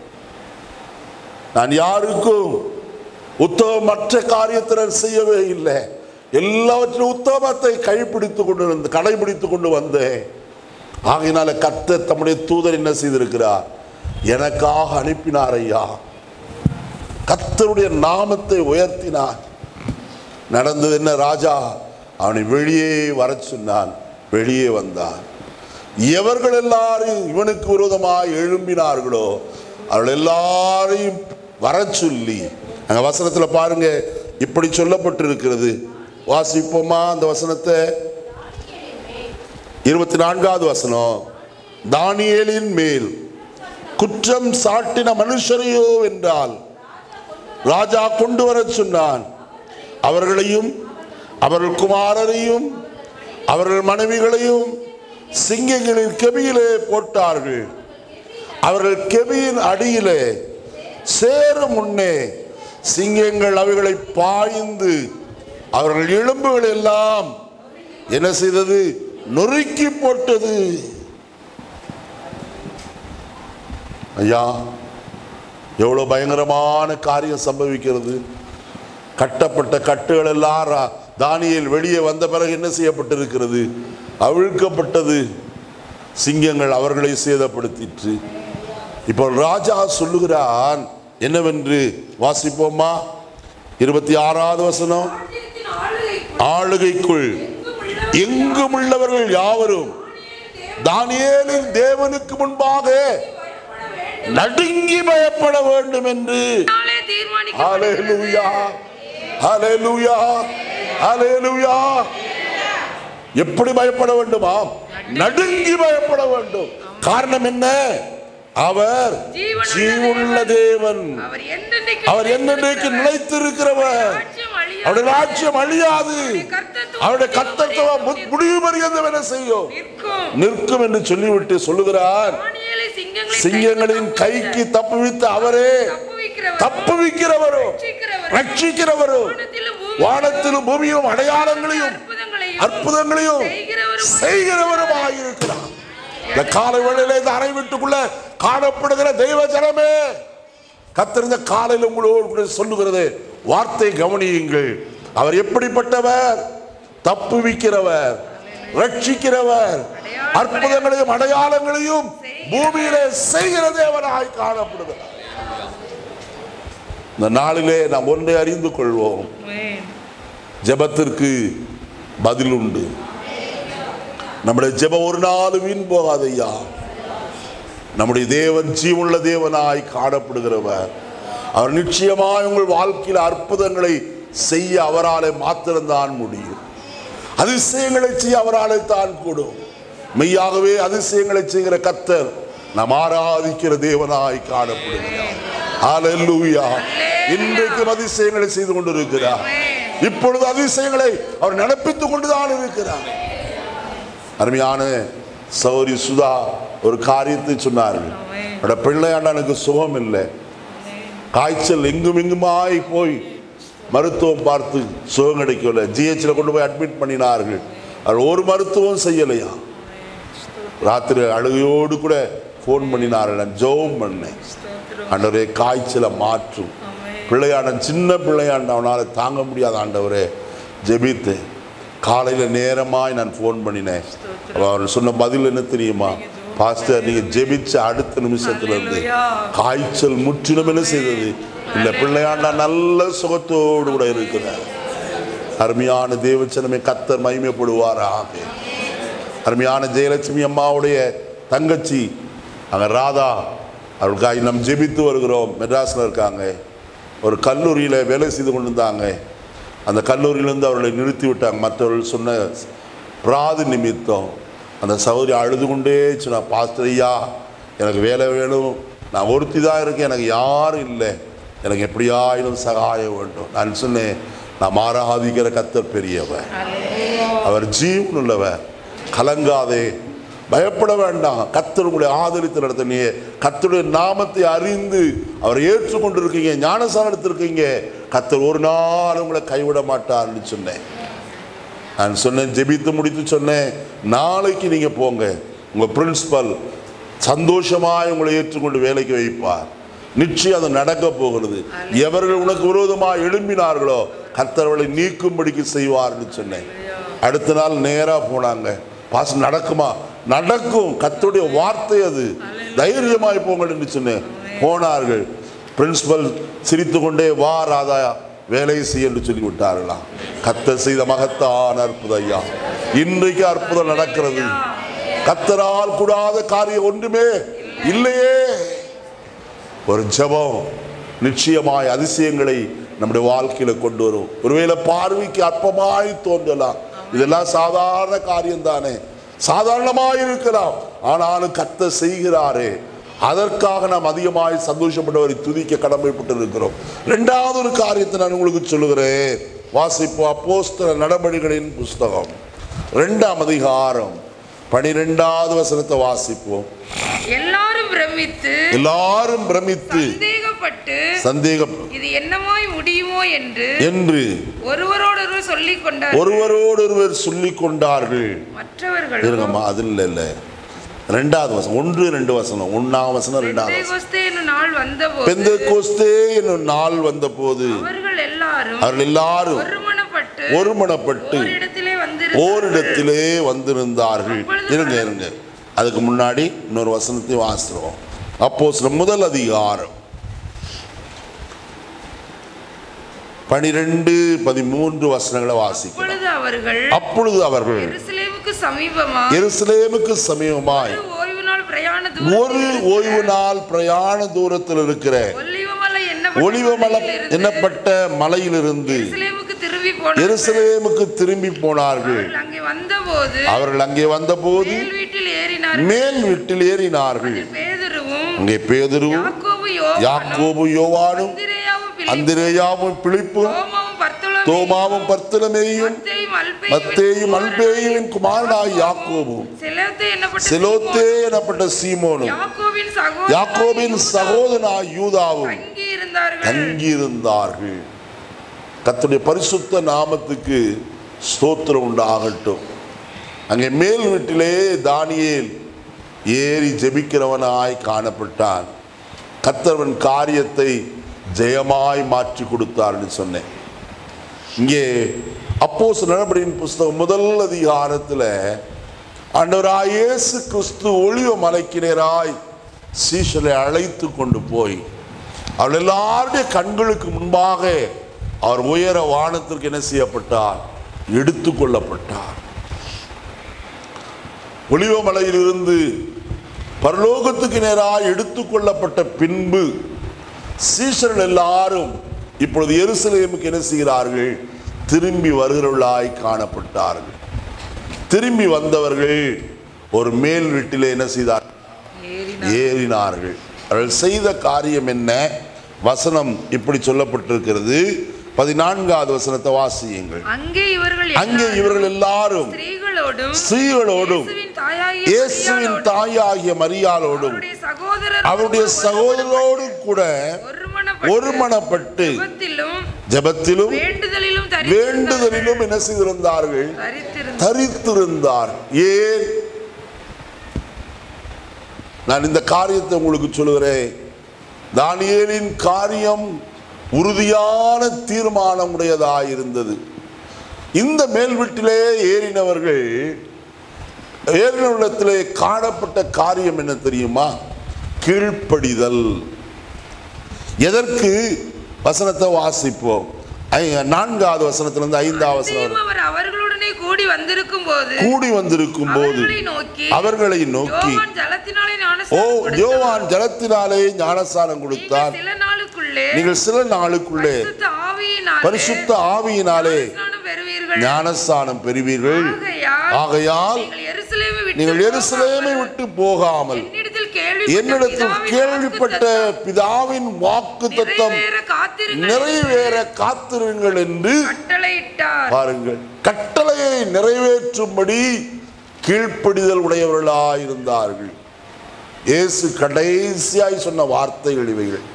நான் யாருக்கும் உத்தவமற்ற காரியத்தை நான் செய்யவே இல்லை எல்லாவற்றிலும் உத்தமத்தை கைப்பிடித்துக் கொண்டு வந்து கடைபிடித்துக் கொண்டு வந்தேன் ஆகையினால கர்த்தர் தம்முடைய தூதர் என்ன செய்திருக்கிறார் எனக்காக அனுப்பினார் ஐயா கர்த்தருடைய நாமத்தை உயர்த்தினார் நடந்தது என்ன ராஜா அவனை வெளியே வரச் சொன்னான் வெளியே வந்தான் எவர்கள் எல்லாரும் இவனுக்கு விரோதமாய் எழும்பினார்களோ அவர்கள் எல்லாரையும் வரச் சொல்லி அங்க வசனத்துல பாருங்க இப்படி சொல்லப்பட்டிருக்கிறது வாசிப்போமா அந்த வசனத்தை இருபத்தி நான்காவது வசனம் தானியேலின் மேல் குற்றம் சாட்டின மனுஷரையோ என்றால் ராஜா கொண்டு வரச் சொன்னான் அவர்களையும் அவர்கள் குமாரரையும் அவர்கள் மனைவிகளையும் சிங்கங்களின் கெபியிலே போட்டார்கள் அவர்கள் கெபியின் அடியிலே சேரும் முன்னே சிங்கங்கள் அவைகளை பாய்ந்து அவர்கள் எலும்புகள் எல்லாம் என்ன செய்தது நொறுக்கி போட்டது ஐயா எவ்வளவு பயங்கரமான காரியம் சம்பவிக்கிறது கட்டப்பட்ட கட்டுகள் எல்லாம் ரா- தானியேல் வெளியே வந்த பிறகு என்ன செய்யப்பட்டிருக்கிறது அவிழ்க்கப்பட்டது சிங்கங்கள் அவர்களை சேதப்படுத்திற்று இப்போ ராஜா சொல்லுகிறான் என்னவென்று வாசிப்போமா இருபத்தி ஆறாவது வசனம் ராஜ்யத்தின் ஆளுகை ஆளுகைக்குள் எங்கும் உள்ளவர்கள் யாவரும் தானியேலின் தேவனுக்கு முன்பாக நடுங்கி பயப்பட வேண்டும் என்று நாளே தீர்மானிக்க ஹalleluya ஹalleluya ஹalleluya எப்படி பயப்பட வேண்டுமா நடுங்கி பயப்பட வேண்டும் காரணம் என்ன அவர் ஜீவனுள்ள தேவன் அவர் என்றென்றைக்கு அவர் என்னென்றைக்கு நிலைத்திருக்கிறவர் ராஜ்யம் அழியாது. அவருடைய ராஜ்யம் அழியாது கர்த்தத்துவம் அவருடைய கர்த்தத்துவம் மு- முடிவு பரியந்தம் என்ன செய்யும் நிற்கும் நிற்கும் என்று சொல்லிவிட்டு சொல்லுகிறார் தானியேலை சிங்கங்களின் சிங்கங்களின் கைக்கு தப்புவித்த அவரே தப்புவிக்கிறவர் தப்புவிக்கிறவரும் ரட்சிக்கிறவர் ரட்சிக்கிறவரும் வானத்திலும் வானத்திலும் பூமியும் அடையாளங்களையும் அற்புதங்களையும் அற்புதங்களையும் செய்கிறவரும் செய்கிறவருமாயிருக்கிறார் இந்த காலை வேளையில இந்த அறை வீட்டுக்குள்ள காணப்படுகிற தெய்வ ஜனமே கத்திருந்த காலையில் உங்களோடு கூட சொல்லுகிறது வார்த்தை கவனியுங்கள் அவர் எப்படிப்பட்டவர் தப்புவிக்கிறவர் ரட்சிக்கிறவர் அற்புதங்களையும் அடையாளங்களையும் பூமியிலே செய்கிற தேவனாய் காணப்படுகிறார் இந்த நாளிலே நாம் ஒன்றை அறிந்து கொள்வோம் ஆமென். ஜெபத்திற்கு பதில் உண்டு நம்முடைய ஜெபம் ஒரு நாளும் வீண் போகாதையா நம்முடைய தேவன் ஜீவனுள்ள தேவனாய் காணப்படுகிறவர் அவர் நிச்சயமாய் உங்கள் வாழ்க்கையில் அற்புதங்களை செய்ய அவராலே மாத்திரம்தான் முடியும் அதிசயங்களை செய்ய அவராலே தான் கூடும் மெய்யாகவே அதிசயங்களை செய்கிற கத்தர் நாம் ஆராதிக்கிற தேவனாய் காணப்படுகிறார் ஹalleluya இன்றைக்கு அதிசயங்களை செய்து கொண்டிருக்கிறார் இப்பொழுது அதிசயங்களை அவர் நடப்பித்துக் கொண்டுதான் இருக்கிறார் அருமையான சௌரி சுதா ஒரு காரியத்தை சொன்னார்கள் என்னோட பிள்ளையாண்டனுக்கு சுகம் இல்லை காய்ச்சல் எங்கும் எங்குமாய் போய் மருத்துவம் பார்த்து சுகம் கிடைக்கல ஜிஹெச்ல கொண்டு போய் அட்மிட் பண்ணினார்கள் அவர் ஒரு மருத்துவம் செய்யலையா ராத்திரி அழுகையோடு கூட ஃபோன் பண்ணினார்கள் நான் ஜெபம் பண்ணேன் ஆண்டவரே காய்ச்சலை மாற்றும் பிள்ளையாண்டன் சின்ன பிள்ளையாண்ட அவனால் தாங்க முடியாத ஆண்டவரே ஜெபித்து காலையில் நேரமாய் நான் ஃபோன் பண்ணினேன் அப்ப அவர் சொன்ன பதில் என்ன தெரியுமா பாஸ்டர் நீங்கள் ஜெபிச்ச அடுத்த நிமிஷத்துல இருந்து காய்ச்சல் முற்றிலும் என்ன செய்தது இந்த பிள்ளையாண்டா நல்ல சுகத்தோடு கூட இருக்கிறார் அருமையான தேவச்சனமே கத்தர் மகிமைப்படுவாராக அருமையான ஜெயலட்சுமி அம்மாவுடைய தங்கச்சி அங்கே ராதா அவர்களுக்காக நம் ஜெபித்து வருகிறோம் மெட்ராஸில் இருக்காங்க ஒரு கல்லூரியில் வேலை செய்து கொண்டு இருந்தாங்க அந்த கல்லூரியிலேருந்து அவர்களை நிறுத்தி விட்டாங்க மற்றவர்கள் சொன்ன பிராது நிமித்தம் அந்த சௌரி அழுது கொண்டே சொன்னா பாஸ்டர் ஐயா எனக்கு வேலை வேணும் நான் ஒருத்தி தான் இருக்கேன் எனக்கு யாரும் இல்லை எனக்கு எப்படியாயினும் சகாயம் வேண்டும் நான் சொன்னேன் நான் ஆராதிக்கிற கத்தர் பெரியவர் அவர் ஜீவன் உள்ளவர் கலங்காதே பயப்பட வேண்டாம் கத்தர் உங்களை ஆதரித்து நடத்தினே கத்தருடைய நாமத்தை அறிந்து அவர் ஏற்றுக்கொண்டிருக்கீங்க ஞானசாரம் எடுத்திருக்கீங்க கத்தர் ஒரு நாள் உங்களை கைவிட மாட்டார்னு சொன்னேன் நான் சொன்னேன் ஜெபித்து முடித்து சொன்னேன் நாளைக்கு நீங்க போங்க உங்க பிரின்சிபல் சந்தோஷமாய் உங்களை ஏற்றுக்கொண்டு வேலைக்கு வைப்பார் நிச்சயம் அது நடக்க போகிறது எவர்கள் உனக்கு விரோதமாக எழும்பினார்களோ கர்த்தர்களை நீக்கும்படிக்கு செய்வார்னு சொன்னேன் அடுத்த நாள் நேரா போனாங்க பாஸ் நடக்குமா நடக்கும் கர்த்தருடைய வார்த்தை அது தைரியமாய் போங்கள் என்று சொன்னேன் போனார்கள் பிரின்சிபல் சிரித்து கொண்டே வா ராதா வேலையை செய்ய என்று சொல்லி விட்டார்களாம் கத்தர் செய்த மகத்தான அற்புதம் ஐயா இன்றைக்கு அற்புதம் நடக்கிறது கத்தரால் கூடாத காரியம் ஒன்றுமே இல்லையே ஒரு ஜெபம் நிச்சயமாய் அதிசயங்களை நம்முடைய வாழ்க்கையில கொண்டு வரும் ஒருவேளை பார்வைக்கு அற்பமாய் தோன்றலாம் இதெல்லாம் சாதாரண காரியம் தானே சாதாரணமாய் இருக்கலாம் ஆனாலும் கத்த செய்கிறாரே அதற்காக நாம் அதிகமாய் சந்தோஷப்பட்டவரை துதிக்க கடமைப்பட்டு இருக்கிறோம் இரண்டாவது ஒரு காரியத்தை நான் உங்களுக்கு சொல்லுகிறேன் வாசிப்போம் அப்போஸ்தல நடபடிகளின் புஸ்தகம் இரண்டாம் அதிகாரம் பனிரெண்டாவது வசனத்தை வாசிப்போம் எல்லாரும் பிரமித்து எல்லாரும் பிரமித்து சந்தேகப்பட்டு சந்தேகம் இது என்னமாய் முடியுமோ என்று என்று ஒருவரோடொருவர் சொல்லிக் கொண்டார் ஒருவரோடொருவர் சொல்லிக் கொண்டார்கள் மற்றவர்கள் இருங்கம்மா அது இல்லை இல்லை ரெண்டாவது வசனம் ஒன்று ரெண்டு வசனம் ஒன்னாம் வசனம் ரெண்டாவது வசனம் பெந்தேகோஸ்தே என்னும் நாள் வந்தபோது பெந்த கோஸ்தே என்னும் நாள் வந்த போது அவர்கள் எல்லாரும் அவர்கள் எல்லாரும் ஒருமனப்பட்டு ஒருமனப்பட்டு ஓரிடத்திலே வந்து ஓரிடத்திலே வந்திருந்தார்கள் இருங்க இருங்க அதுக்கு முன்னாடி இன்னொரு வசனத்தை வாசிடுவோம் அப்போ முதல் அதிகாரம் பனிரெண்டு பதிமூன்று வசனங்களை வாசிக்கிறோம் அப்பொழுது அவர்கள் அப்பொழுது அவர்கள் எருசலேமுக்கு சமீபமா எருசலேமுக்கு சமீபமாய் ஒரு ஓய்வு நாள் பிரயாண ஒரு தூரத்தில் ஓய்வு நாள் பிரயாண தூரத்தில் இருக்கிற ஒலிவமலை ஒளிவமல என்னப்பட்ட என்னப்பட்ட மலையிலிருந்து எருசலேமுக்கு திரும்பி போன எருசலேமுக்கு திரும்பி போனார்கள் அவர்கள் அங்கே வந்தபோது அவர்கள் அங்கே வந்தபோது மேல் வீட்டில் ஏறினார்கள் மேல் வீட்டில் ஏறினார்கள் பேதுருவும் அங்கே பேதுருவும் யாக்கோபு யோவானும் யாக்கோபு யோவானும் அந்திரேயாவும் பிலிப்பும் அந்திரேயாவும் பிலிப்பும் தோமாவும் பர்த்தொலோமேயும் தோமாவும் பர்த்தலமேயும் மத்தேயும் அல்பேயும் மத்தேயும் அல்பேயும் குமாரனாய் யாக்கோபும் செலோத்தே என்னப்பட்ட செலோத்தே எனப்பட்ட சீமோனும் யாக்கோபின் சகோதரன் யாக்கோபின் சகோதரனாய் யூதாவும் தங்கி இருந்தார்கள் தங்கியிருந்தார்கள் கர்த்தருடைய பரிசுத்த நாமத்துக்கு ஸ்தோத்திரம் உண்டாகட்டும் அங்கே மேல் வீட்டிலே தானியேல் ஏறி ஜெபிக்கிறவனாய் காணப்பட்டான் கர்த்தர்வன் காரியத்தை ஜெயமாய் மாற்றி கொடுத்தார்னு சொன்னேன் இங்கே அப்போஸ் நடபடியின் புஸ்தகம் முதல் அதிகாரத்தில் ஆண்டவராய் இயேசு கிறிஸ்து ஒளிவ மலைக்கு நேராய் சீஷரை அழைத்து கொண்டு போய் அவள் எல்லாருடைய கண்களுக்கு முன்பாக அவர் உயர வானத்திற்கு என்ன செய்யப்பட்டார் எடுத்துக்கொள்ளப்பட்டார் ஒளிவமலையிலிருந்து பரலோகத்துக்கு நேராக எடுத்துக்கொள்ளப்பட்ட பின்பு சீஷர்கள் எல்லாரும் இப்பொழுது எருசலேமுக்கு என்ன செய்கிறார்கள் திரும்பி வருகிறவர்களாய் காணப்பட்டார்கள் திரும்பி வந்தவர்கள் ஒரு மேல் வீட்டிலே என்ன செய்தார் ஏறினார் ஏறினார்கள் அவர்கள் செய்த காரியம் என்ன வசனம் இப்படி சொல்லப்பட்டிருக்கிறது பதினான்காவது வசனத்தை வாசியுங்கள் அங்கே இவர்கள் அங்கே எல்லாரும் இவர்கள் எல்லாரும் ஸ்திரீகளோடும் ஸ்திரீகளோடும் இயேசுவின் தாயாகிய இயேசுவின் மரியாளோடும், தாயாகிய மரியாளோடும் அவருடைய சகோதரர் அவருடைய சகோதரோடு கூட ஒருமனப்பட்டு ஒருமனப்பட்டு ஜெபத்திலும் ஜெபத்திலும் வேண்டுதலிலும் வேண்டுதலிலும் என்ன செய்திருந்தார்கள் தரித்திருந்தார் தரித்திருந்தார் ஏன் நான் இந்த காரியத்தை உங்களுக்கு சொல்லுகிறேன் தானியேலின் காரியம் உறுதியான தீர்மானம் உடையதாயிருந்தது இந்த மேல் வீட்டிலே ஏறினவர்கள் ஏறினவரிடத்திலே காணப்பட்ட காரியம் என்ன தெரியுமா கீழ்ப்படிதல் எதற்கு வசனத்தை வாசிப்போம் ஐ- நான்காவது வசனத்திலிருந்து ஐந்தாவது வசனம் வரை. அன்றியும் அவர் அவர்களுடனே கூடி வந்திருக்கும் போது கூடி வந்திருக்கும் போது அவர்களை நோக்கி அவர்களை நோக்கி யோவான் ஜலத்தினாலே ஓ ஞானஸ்நானம் கொடுத்தான். யோவான் ஜலத்தினாலே ஞானஸ்தானம் நீங்கள் கொடுத்தான் சில நாளுக்குள்ளே நீங்கள் சில நாளுக்குள்ளே பரிசுத்த ஆவியினாலே பரிசுத்த ஆவியினாலே ஞானஸ்நானம் பெறுவீர்கள் ஞானஸ்தானம் பெறுவீர்கள் ஆகையால் ஆகையால் நீங்கள் எருசலேமை விட்டு நீங்கள் எருசலேமை போகாமல் விட்டு போகாமல் என்னிடத்தில் கேள்விப்பட்ட என்னிடத்தில் பிதாவின் கேள்விப்பட்ட வாக்குத்தத்தம் பிதாவின் வாக்கு தத்தம் நிறைவேற காத்திருங்கள் நிறைவேற காத்திருங்கள் என்று கட்டளையிட்டார் பாருங்கள் கட்டளையை நிறைவேற்றும்படி கீழ்ப்படிதல் உடையவர்களாயிருந்தார்கள் இயேசு கடைசியாய் சொன்ன வார்த்தைகள் இவைகள்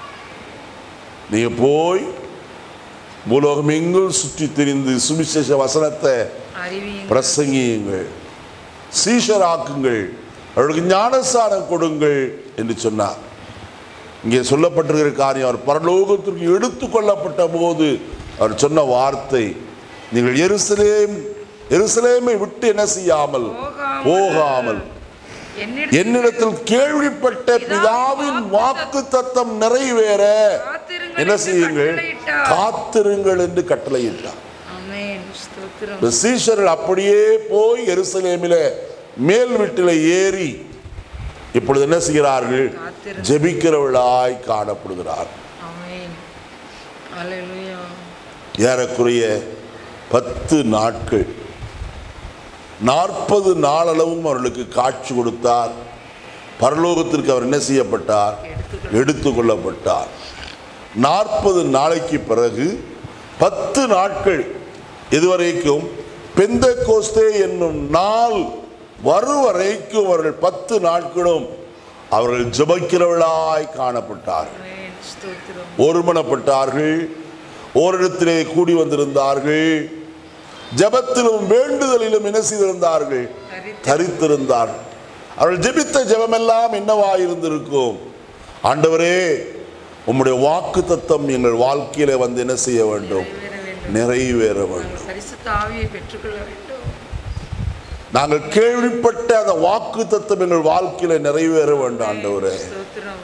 நீங்க போய் பூலோகம் எங்கும் சுற்றி திரிந்து சுவிசேஷ வசனத்தை அறிவியுங்கள் பிரசங்கியுங்கள் சீஷராக்குங்கள் அவர்களுக்கு ஞானஸ்தானம் கொடுங்கள் என்று சொன்னார் இங்கே சொல்லப்பட்டிருக்கிற காரியம் அவர் பரலோகத்திற்கு எடுத்துக்கொள்ளப்பட்ட போது அவர் சொன்ன வார்த்தை நீங்கள் எருசலேம் எருசலேமை விட்டு என்ன செய்யாமல் போகாமல் போகாமல் என்னிடத்தில் என்னிடத்தில் கேள்விப்பட்ட பிதாவின் வாக்கு தத்தம் நிறைவேற காத்திருங்கள் என்ன என்று செய்யுங்கள் கட்டளையிட்டார். காத்திருங்கள் என்று கட்டளையிட்டார் ஆமென். ஸ்தோத்திரம். இந்த சீஷர்கள் அப்படியே போய் எருசலேமிலே மேல் வீட்டில் ஏறி இப்பொழுது என்ன செய்கிறார்கள் காத்திருந்து. ஜெபிக்கிறவர்களாய் காணப்படுகிறார் ஆமென். அல்லேலூயா. ஏறக்குறைய பத்து நாட்கள் நாற்பது நாளளவும் அவர்களுக்கு காட்சி கொடுத்தார் பரலோகத்திற்கு அவர் என்ன செய்யப்பட்டார் எடுத்துக்கொள்ள- எடுத்துக்கொள்ளப்பட்டார் நாற்பது நாளைக்கு பிறகு பத்து நாட்கள் இதுவரைக்கும் பெந்த கோஸ்தே என்னும் நாள் வரும் வரைக்கும் அவர்கள் பத்து நாட்களும் அவர்கள் ஜெபிக்கிறவர்களாய் காணப்பட்டார் ஆமென். ஸ்தோத்திரம். ஒருமனப்பட்டார்கள் ஓரிடத்திலே கூடி வந்திருந்தார்கள் ஜெபத்திலும் வேண்டுதலிலும் என்ன செய்திருந்தார்கள் தரித்து- தரித்திருந்தார்கள் அவர்கள் ஜெபித்த ஜெபமெல்லாம் என்னவாயிருந்திருக்கும் ஆண்டவரே உம்முடைய வாக்கு தத்தம் எங்கள் வாழ்க்கையில வந்து என்ன செய்ய வேண்டும் நிறைவேற வேண்டும். நிறைவேற வேண்டும் நாங்கள் பரிசுத்த ஆவியை பெற்றுக்கொள்ள வேண்டும் நாங்கள் கேள்விப்பட்ட அந்த வாக்கு தத்தம் எங்கள் வாழ்க்கையில நிறைவேற வேண்டும் ஆண்டவரே ஸ்தோத்திரம்.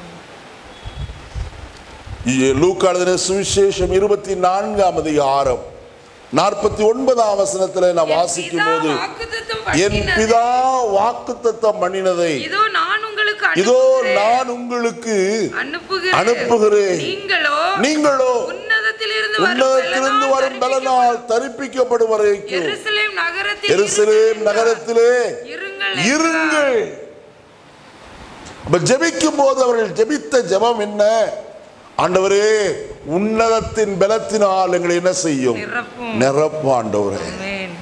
லூக்காளுதின சுவிசேஷம் இருபத்தி நான்காம் அதிகாரம் நாற்பத்தி ஒன்பதாம் வசனத்துல நான் வாசிக்கும் போது என் பிதா வாக்குத்தத்தம் என் பண்ணினதை, பிதா வாக்குத்தத்தம் பண்ணினதை இதோ நான் உங்களுக்கு இதோ அனுப்புகிறேன். நான் உங்களுக்கு அனுப்புகிறேன் அனுப்புகிறேன். நீங்களோ நீங்களோ உன்னதத்திலிருந்து வரும் உன்னதத்திலிருந்து பெலனால் வரும் பலனால் தரிப்பிக்கப்படும் வரைக்கும் எருசலேம் நகரத்தில் எருசலேம் நகரத்திலே இருங்கள் இருங்கள் அப்ப ஜெபிக்கும் போது அவர்கள் ஜெபித்த ஜெபம் என்ன ஆண்டவரே உன்னதத்தின் பலத்தினால் எங்களை என்ன செய்யும் நிரப்பும். நிரப்பும் ஆண்டவரே ஆமென்.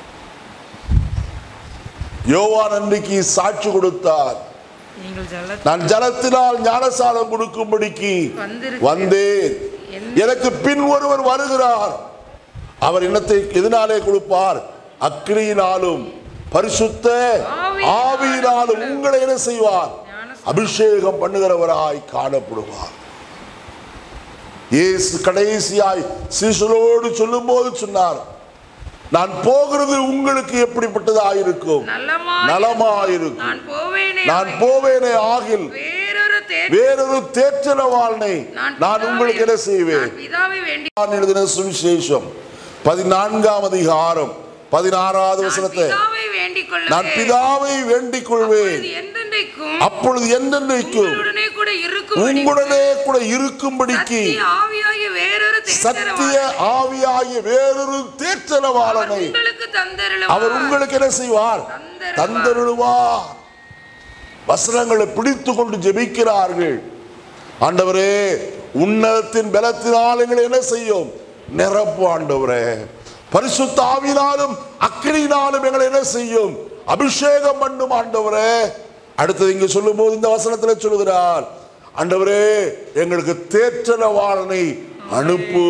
யோவான் அன்றைக்கு சாட்சி கொடுத்தார் நீங்கள் ஜல நான் ஜலத்தினால் ஞானசாரம் கொடுக்கும்படிக்கு வந்திருக்கிறேன். வந்தேன் என்- எனக்கு பின் ஒருவர் வருகிறார் அவர் இனத்தை எதனாலே கொடுப்பார் அக்னியினாலும் பரிசுத்த ஆவியினாலும் ஆவியினாலும் உங்களை என்ன செய்வார் ஞானஸ்நானம் அபிஷேகம் பண்ணுகிறவராய் காணப்படுவார் இயேசு கடைசியாய் சிசுரோடு சொல்லும்போது சொன்னார் நான் போகிறது உங்களுக்கு எப்படிப்பட்டதாயிருக்கும் நலமாய் நலமாயிருக்கும் நான் போவேனே நான் போவேனே ஆகில் வேறொரு தே வேறொரு தேற்றலவாளனை நான் உங்களுக்கு என்ன செய்வேன் நான் பிதாவை வேண்டி நான் எழுதின சுவிசேஷம் பதினான்காம் அதிகாரம் பதினாறாவது நான் வசனத்தை பிதாவை வேண்டிக் நான் கொள்ளுவேன் பிதாவை வேண்டிக் கொள்வேன் அப்பொழுது என்றென்றைக்கும் அப்பொழுது என்னென்னைக்கும் உங்களுடனே கூட இருக்கும் உங்களுடனே கூட இருக்கும்படிக்கு சத்திய ஆவியாகிய வேறொரு சத்திய தேற்றரவாளனை ஆவியாகிய வேறொரு தேற்றலவாளனை உங்களுக்கு தந்தருளுவார். அவர் உங்களுக்கு என்ன செய்வார் தந்தருளுவார். தந்தருளுவார் வசனங்களை பிடித்து கொண்டு ஜெபிக்கிறார்கள் ஆண்டவரே உன்னதத்தின் பலத்தினால் எங்களை என்ன செய்யும் நிரப்பு ஆண்டவரே பரிசுத்த ஆவியினாலும் அக்கினியினாலும் எங்களை என்ன செய்யும் அபிஷேகம் பண்ணும் ஆண்டவரே அடுத்தது இங்க சொல்லும் போது இந்த வசனத்துல சொல்லுகிறார் ஆண்டவரே எங்களுக்கு தேற்றலவாளனை அனுப்பு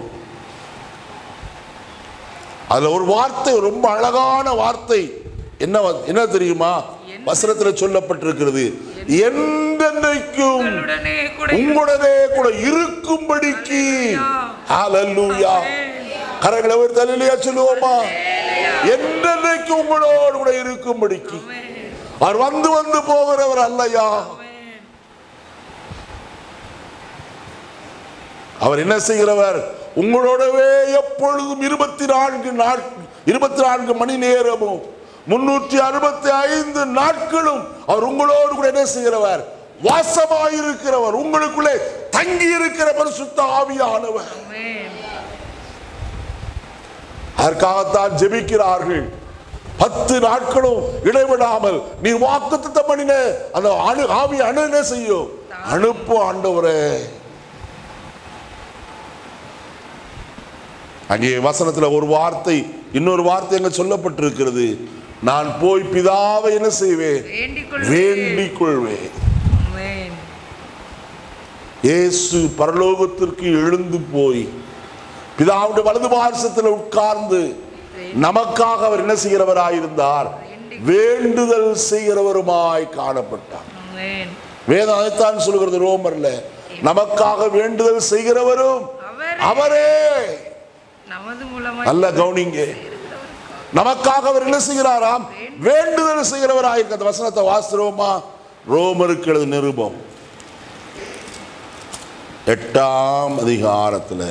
அதுல ஒரு வார்த்தை ரொம்ப அழகான வார்த்தை என்ன வ- என்ன தெரியுமா வசனத்துல சொல்லப்பட்டிருக்கிறது என்றென்றைக்கும் உங்களுடனே கூட உங்களுடனே கூட இருக்கும்படிக்கு ஹalleluya கரங்களை ஒரு தலையிலேயே சொல்லுவோமா என்றென்றைக்கு உங்களோடு கூட இருக்கும்படிக்கு அவர் வந்து வந்து போகிறவர் அல்லையா அவர் என்ன செய்கிறவர் உங்களோடவே எப்பொழுதும் இருபத்தி நான்கு நாட் இருபத்தி நான்கு மணி நேரமும் முன்னூற்றி அறுபத்தி ஐந்து நாட்களும் அவர் உங்களோடு கூட என்ன செய்கிறவர் வாசமாயிருக்கிறவர் உங்களுக்குள்ளே தங்கி இருக்கிற பரிசுத்த ஆவியானவர் ஆமென். அதற்காகத்தான் ஜெபிக்கிறார்கள் பத்து நாட்களும் இடைவிடாமல் நீ வாக்குத்தத்தம் பண்ணின அந்த அணு ஆவி அணு என்ன செய்யும் அனுப்பு ஆண்டவரே அங்கே வசனத்துல ஒரு வார்த்தை இன்னொரு வார்த்தை அங்க சொல்லப்பட்டிருக்கிறது நான் போய் பிதாவை என்ன செய்வேன் வேண்டிக் கொள்ளுவேன். வேண்டிக் கொள்வேன் ஆமென். இயேசு பரலோகத்திற்கு எழுந்து போய் பிதாவுடைய வலது பாரசத்தில் உட்கார்ந்து நமக்காக அவர் என்ன செய்கிறவராயிருந்தார் வேண்டுதல் செய்கிறவருமாய் காணப்பட்டார் ஆமென். வேதம் அதைத்தான் சொல்கிறது ரோமர்ல நமக்காக வேண்டுதல் செய்கிறவரும் அவர் அவரே நமது மூலமாய் நல்ல கவுனிங்க நமக்காக அவர் என்ன செய்கிறாராம் வேண்டுதல் செய்கிறவராயிருக்க அந்த வசனத்தை வாசிக்கிறோமா ரோமருக்கு எழுது நிருபம் எட்டாம் அதிகாரத்துல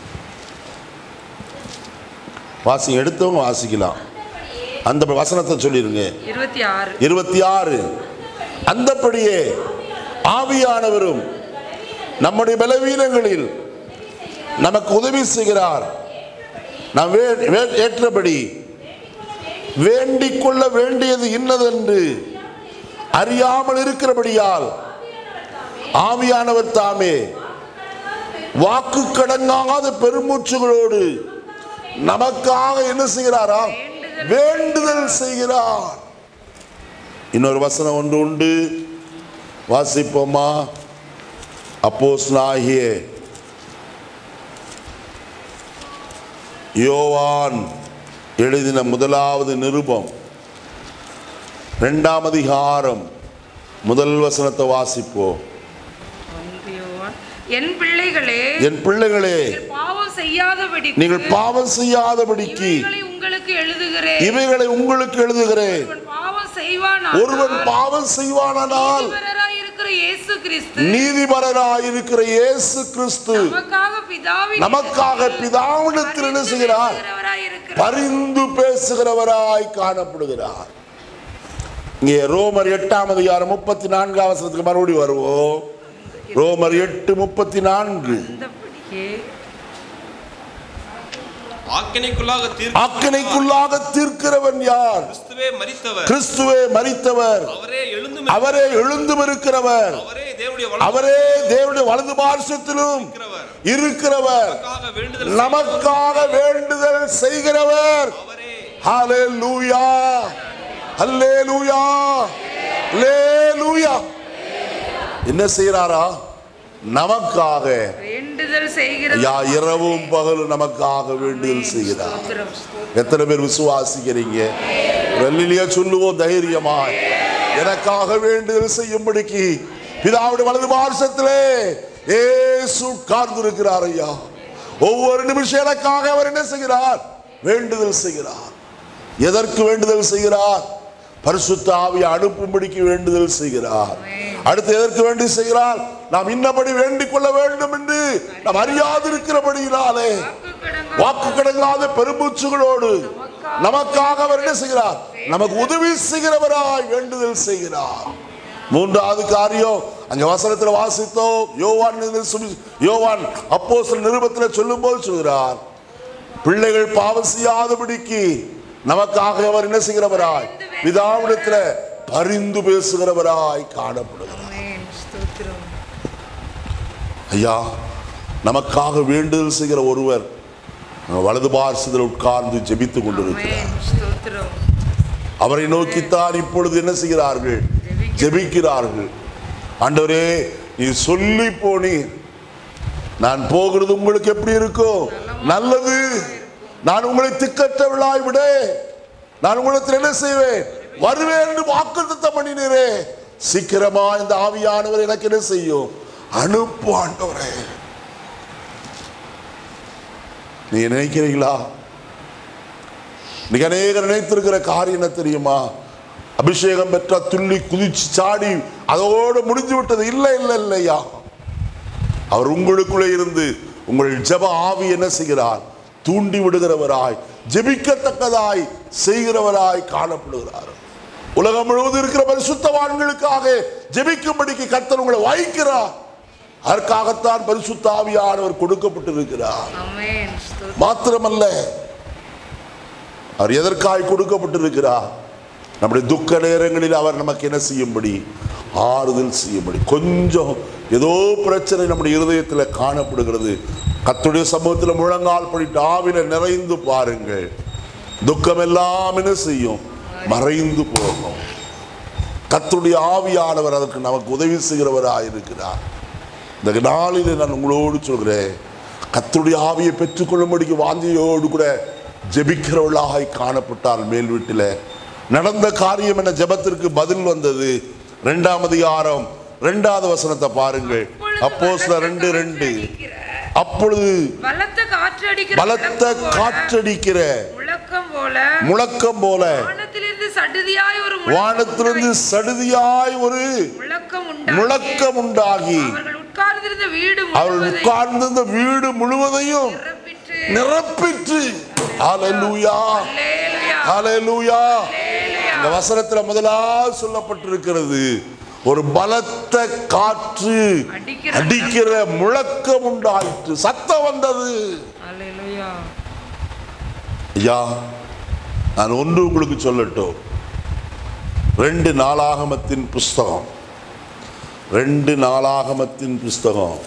வாசி எடுத்தவங்க வாசிக்கலாம் அந்த வசனத்தை சொல்லிருங்க இருபத்தி ஆறு இருபத்தி ஆறு அந்தப்படியே ஆவியானவரும் நம்முடைய பலவீனங்களில் நமக்கு உதவி செய்கிறார் நாம் வே- வே- ஏற்றபடி வேண்டிக் கொள்ள வேண்டியது இன்னதென்று அறியாமல் இருக்கிறபடியால் ஆவியானவர் தாமே வாக்கு கடங்காத பெருமூச்சுகளோடு நமக்காக என்ன செய்கிறாராம் வேண்டுதல் செய்கிறார் இன்னொரு வசனம் ஒன்று உண்டு வாசிப்போமா அப்போஸ்தலனாகிய யோவான் எழுதின முதலாவது நிருபம் இரண்டாம் அதிகாரம் முதல் வசனத்தை வாசிப்போம் ஒன்று யோவான். என் பிள்ளைகளே என் பிள்ளைகளே நீங்கள் பாவம் செய்யாதபடி நீங்கள் பாவம் செய்யாதபடிக்கு இவைகளை உங்களுக்கு எழுதுகிறேன் இவைகளை உங்களுக்கு எழுதுகிறேன் ஒருவன் பாவம் செய்வான் ஒருவன் பாவம் செய்வானால் இருக்கிற இயேசு கிறிஸ்து நீதிபரராயிருக்கிற இயேசு கிறிஸ்து நமக்காக பிதாவின் நமக்காக பிதாவிடத்தில் என்ன செய்கிறார் இருக்கிறார் பரிந்து பேசுகிறவராய் காணப்படுகிறார் இங்கே ரோமர் எட்டாம் அதிகாரம் முப்பத்தி நான்காம் வசனத்துக்கு மறுபடியும் வருவோம் ரோமர் எட்டு முப்பத்தி நான்கு அந்தபடியே ஆக்கினைக்குள்ளாக தீர்க்க அக்கனைக்குள்ளாக தீர்க்கிறவன் யார் கிறிஸ்துவே மரித்தவர் கிறிஸ்துவே மரித்தவர் அவரே எழுந்து அவரே எழுந்தும் இருக்கிறவர் அவரே தேவனுடைய அவரே தேவனுடைய வலது பார்சத்திலும் வளர்க்கிறவர் இருக்கிறவர் நமக்காக வேண்டுதல் நமக்காக வேண்டுதல் செய்கிறவர் அவரே ஹalleluya ஹalleluya ஹalleluya என்ன செய்றாரா நமக்காக வேண்டுதல் செய்கிற யா இரவும் பகலும் நமக்காக வேண்டுதல் செய்கிறார் ஸ்தோத்திரம், ஸ்தோத்திரம். எத்தனை பேர் விசுவாசிக்கிறீங்க ரெல்லிலியா சொல்லுவோம் தைரியமாய் எனக்காக வேண்டுதல் செய்யும்படிக்கு பிதாவுடைய வலது பார்சத்திலே ஏசு உட்கார்ந்து இருக்கிறார் ஐயா ஒவ்வொரு நிமிஷம் எனக்காக அவர் என்ன செய்கிறார் வேண்டுதல் செய்கிறார் எதற்கு வேண்டுதல் செய்கிறார் பரிசுத்த ஆவியை அனுப்பும்படிக்கு வேண்டுதல் செய்கிறார் அடுத்து எதற்கு வேண்டி செய்கிறார் நாம் இன்னபடி வேண்டிக் கொள்ள வேண்டும் என்று நாம் அறியாதிருக்கிறபடியினாலே வாக்குக்கடங்காத வாக்கு கடங்காத பெருமூச்சுகளோடு நமக்காக அவர் என்ன செய்கிறார் நமக்கு உதவி செய்கிறவராய் வேண்டுதல் செய்கிறார் மூன்றாவது காரியம் அங்க வசனத்துல வாசித்தோம் யோவான் நிரு- சுவி- யோவான் அப்போ நிருபத்தில் சொல்லும் போது சொல்கிறார் பிள்ளைகள் பாவம் செய்யாதபடிக்கு நமக்காக அவர் என்ன செய்கிறவராய் பிதாவிடத்துல பரிந்து பேசுகிறவராய் காணப்படுகிறார் ஆமென். ஸ்தோத்திரம் ஐயா நமக்காக வேண்டுதல் செய்கிற ஒருவர் நம்ம வலது பார்சத்தில் உட்கார்ந்து ஜெபித்துக் கொண்டிருக்கிறார் ஆமென். ஸ்தோத்திரம் அவரை நோக்கித்தான் இப்பொழுது என்ன செய்கிறார்கள் ஜெபிக்கிறார்கள் ஆண்டவரே நீ சொல்லி போனீர் நான் போகிறது உங்களுக்கு எப்படி இருக்கும் நல்லது நான் உங்களை திக்கற்றவளாய் விட நான் உங்களுக்கு என்ன செய்வேன் வருவேன் என்று வாக்குத்தத்தம் பண்ணினீரே சீக்கிரமா இந்த ஆவியானவர் எனக்கு என்ன செய்யும் அனுப்பு ஆண்டவரே நீங்க நினைக்கிறீங்களா இன்னைக்கு அநேகர் நினைத்திருக்கிற காரியம் என்ன தெரியுமா அபிஷேகம் பெற்ற துள்ளி குதிச்சு சாடி அதோடு முடிஞ்சு விட்டது இல்லை இல்லை இல்லையா அவர் உங்களுக்குள்ளே இருந்து உங்கள் ஜெப ஆவி என்ன செய்கிறார் தூண்டி விடுகிறவராய் ஜெபிக்கத்தக்கதாய் செய்கிறவராய் காணப்படுகிறார் உலகம் முழுவதும் இருக்கிற பரிசுத்தவான்களுக்காக ஜெபிக்கும்படிக்கு கர்த்தர் உங்களை வைக்கிறார் அதற்காகத்தான் பரிசுத்த ஆவியானவர் கொடுக்கப்பட்டிருக்கிறார் ஆமென். ஸ்தோத்திரம் மாத்திரமல்ல அவர் எதற்காய் கொடுக்கப்பட்டிருக்கிறார் நம்முடைய துக்க நேரங்களில் அவர் நமக்கு என்ன செய்யும்படி ஆறுதல் செய்யும்படி கொஞ்சம் ஏதோ பிரச்சனை நம்முடைய இருதயத்தில் காணப்படுகிறது கத்துடைய சமூகத்தில் முழங்கால் படிட்டு ஆவில நிறைந்து பாருங்கள் துக்கம் எல்லாம் என்ன செய்யும் மறைந்து போகும் கத்துடைய ஆவியானவர் அதற்கு நமக்கு உதவி செய்கிறவராய் இருக்கிறார் இந்த நாளில் நான் உங்களோடு சொல்கிறேன் கர்த்தருடைய ஆவியை பெற்றுக்கொள்ளும்படிக்கு வாந்தியோடு கூட ஜெபிக்கிறவர்களாக காணப்பட்டார் மேல் வீட்டில் நடந்த காரியம் என்ன ஜெபத்திற்கு பதில் வந்தது இரண்டாம் அதிகாரம் இரண்டாவது வசனத்தை பாருங்கள் அப்போ ரெண்டு ரெண்டு அப்பொழுது பலத்த காற்று அடிக்கிற பலத்த முழக்கம் போல- காற்றடிக்கிற முழக்கம் போல முழக்கம் போல வானத்திலிருந்து சடுதியாய் ஒரு முழக்கம் வானத்திலிருந்து சடுதியாய் ஒரு முழக்கம் உண்டாகி முழக்கம் உண்டாகி அவர்கள் உட்கார்ந்திருந்த வீடு அவள் முழுவதையும் உட்கார்ந்திருந்த வீடு முழுவதையும் நிரப்பிற்று நிரப்பிற்று ஹalleluya அல்லேலூயா ஹalleluya அல்லேலூயா இந்த வசனத்துல முதலாவது சொல்லப்பட்டிருக்கிறது ஒரு பலத்த காற்று அடிக்கிற அடிக்கிற முழக்கம் உண்டாயிற்று சத்தம் வந்தது அல்லேலூயா ஐயா நான் ஒன்று உங்களுக்கு சொல்லட்டும் ரெண்டு நாளாகமத்தின் புஸ்தகம் ரெண்டு நாளாகமத்தின் புஸ்தகம்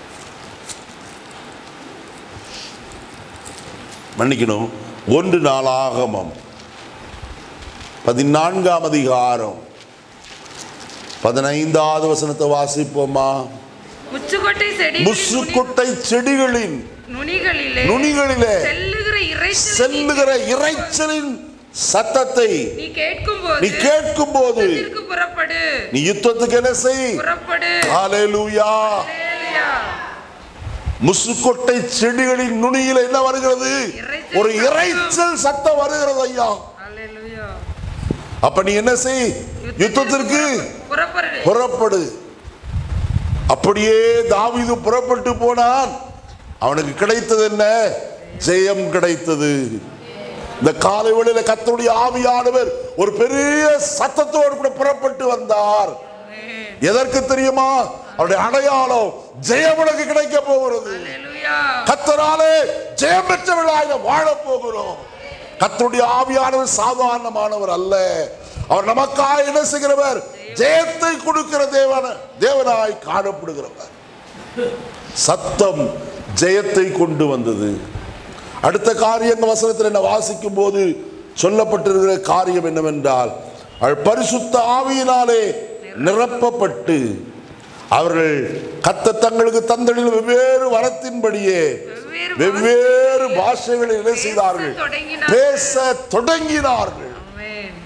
மன்னிக்கணும் ஒன்று நாளாகமம் பதினான்காம் அதிகாரம் பதினைந்தாவது வசனத்தை வாசிப்போமா முச்சுக்கொட்டை செடி முசுக்கொட்டை செடிகளின் நுனிகளிலே நுனிகளிலே செல்லுகிற இறைச்சல் செல்லுகிற இறைச்சலின் சத்தத்தை நீ கேட்கும் போது நீ கேட்கும் போது புறப்படு நீ யுத்தத்துக்கு என்ன செய் புறப்படு ஹalleluya அல்லேலூயா முசுக்கொட்டை செடிகளின் நுனியில என்ன வருகிறது இரைச்சல் ஒரு இறைச்சல் சத்தம் வருகிறது ஐயா அல்லேலூயா அப்ப நீ என்ன செய் யுத்தத்திற்கு புறப்படு புறப்படு அப்படியே தாவீது புறப்பட்டு போனான் அவனுக்கு கிடைத்தது என்ன ஜெயம் கிடைத்தது இந்த காலை வேளையில கர்த்தருடைய ஆவியானவர் ஒரு பெரிய சத்தத்தோடு கூட புறப்பட்டு வந்தார் எதற்கு தெரியுமா அவருடைய அடையாளம் ஜெயம் உனக்கு கிடைக்க போகிறது அல்லேலூயா கத்தராலே ஜெயம் பெற்றவர்களாக வாழ போகிறோம் கத்தருடைய ஆவியானவர் சாதாரணமானவர் அல்ல அவர் நமக்காக என்ன செய்கிறவர் ஜெயத்தை கொடுக்கிற தேவன தேவனாய் காணப்படுகிறவர் சத்தம் ஜெயத்தை கொண்டு வந்தது அடுத்த காரியம் வசனத்தில் என்ன வாசிக்கும் போது சொல்லப்பட்டிருக்கிற காரியம் என்னவென்றால் அவள் பரிசுத்த ஆவியினாலே நிரப்பப்பட்டு அவர்கள் கத்த தங்களுக்கு தந்தளில் வெவ்வேறு வரத்தின்படியே வெவ்வேறு வெவ்வேறு பாஷைகளில் என்ன செய்தார்கள் பேசத் தொடங்கினார்கள். பேச தொடங்கினார்கள் ஆமென்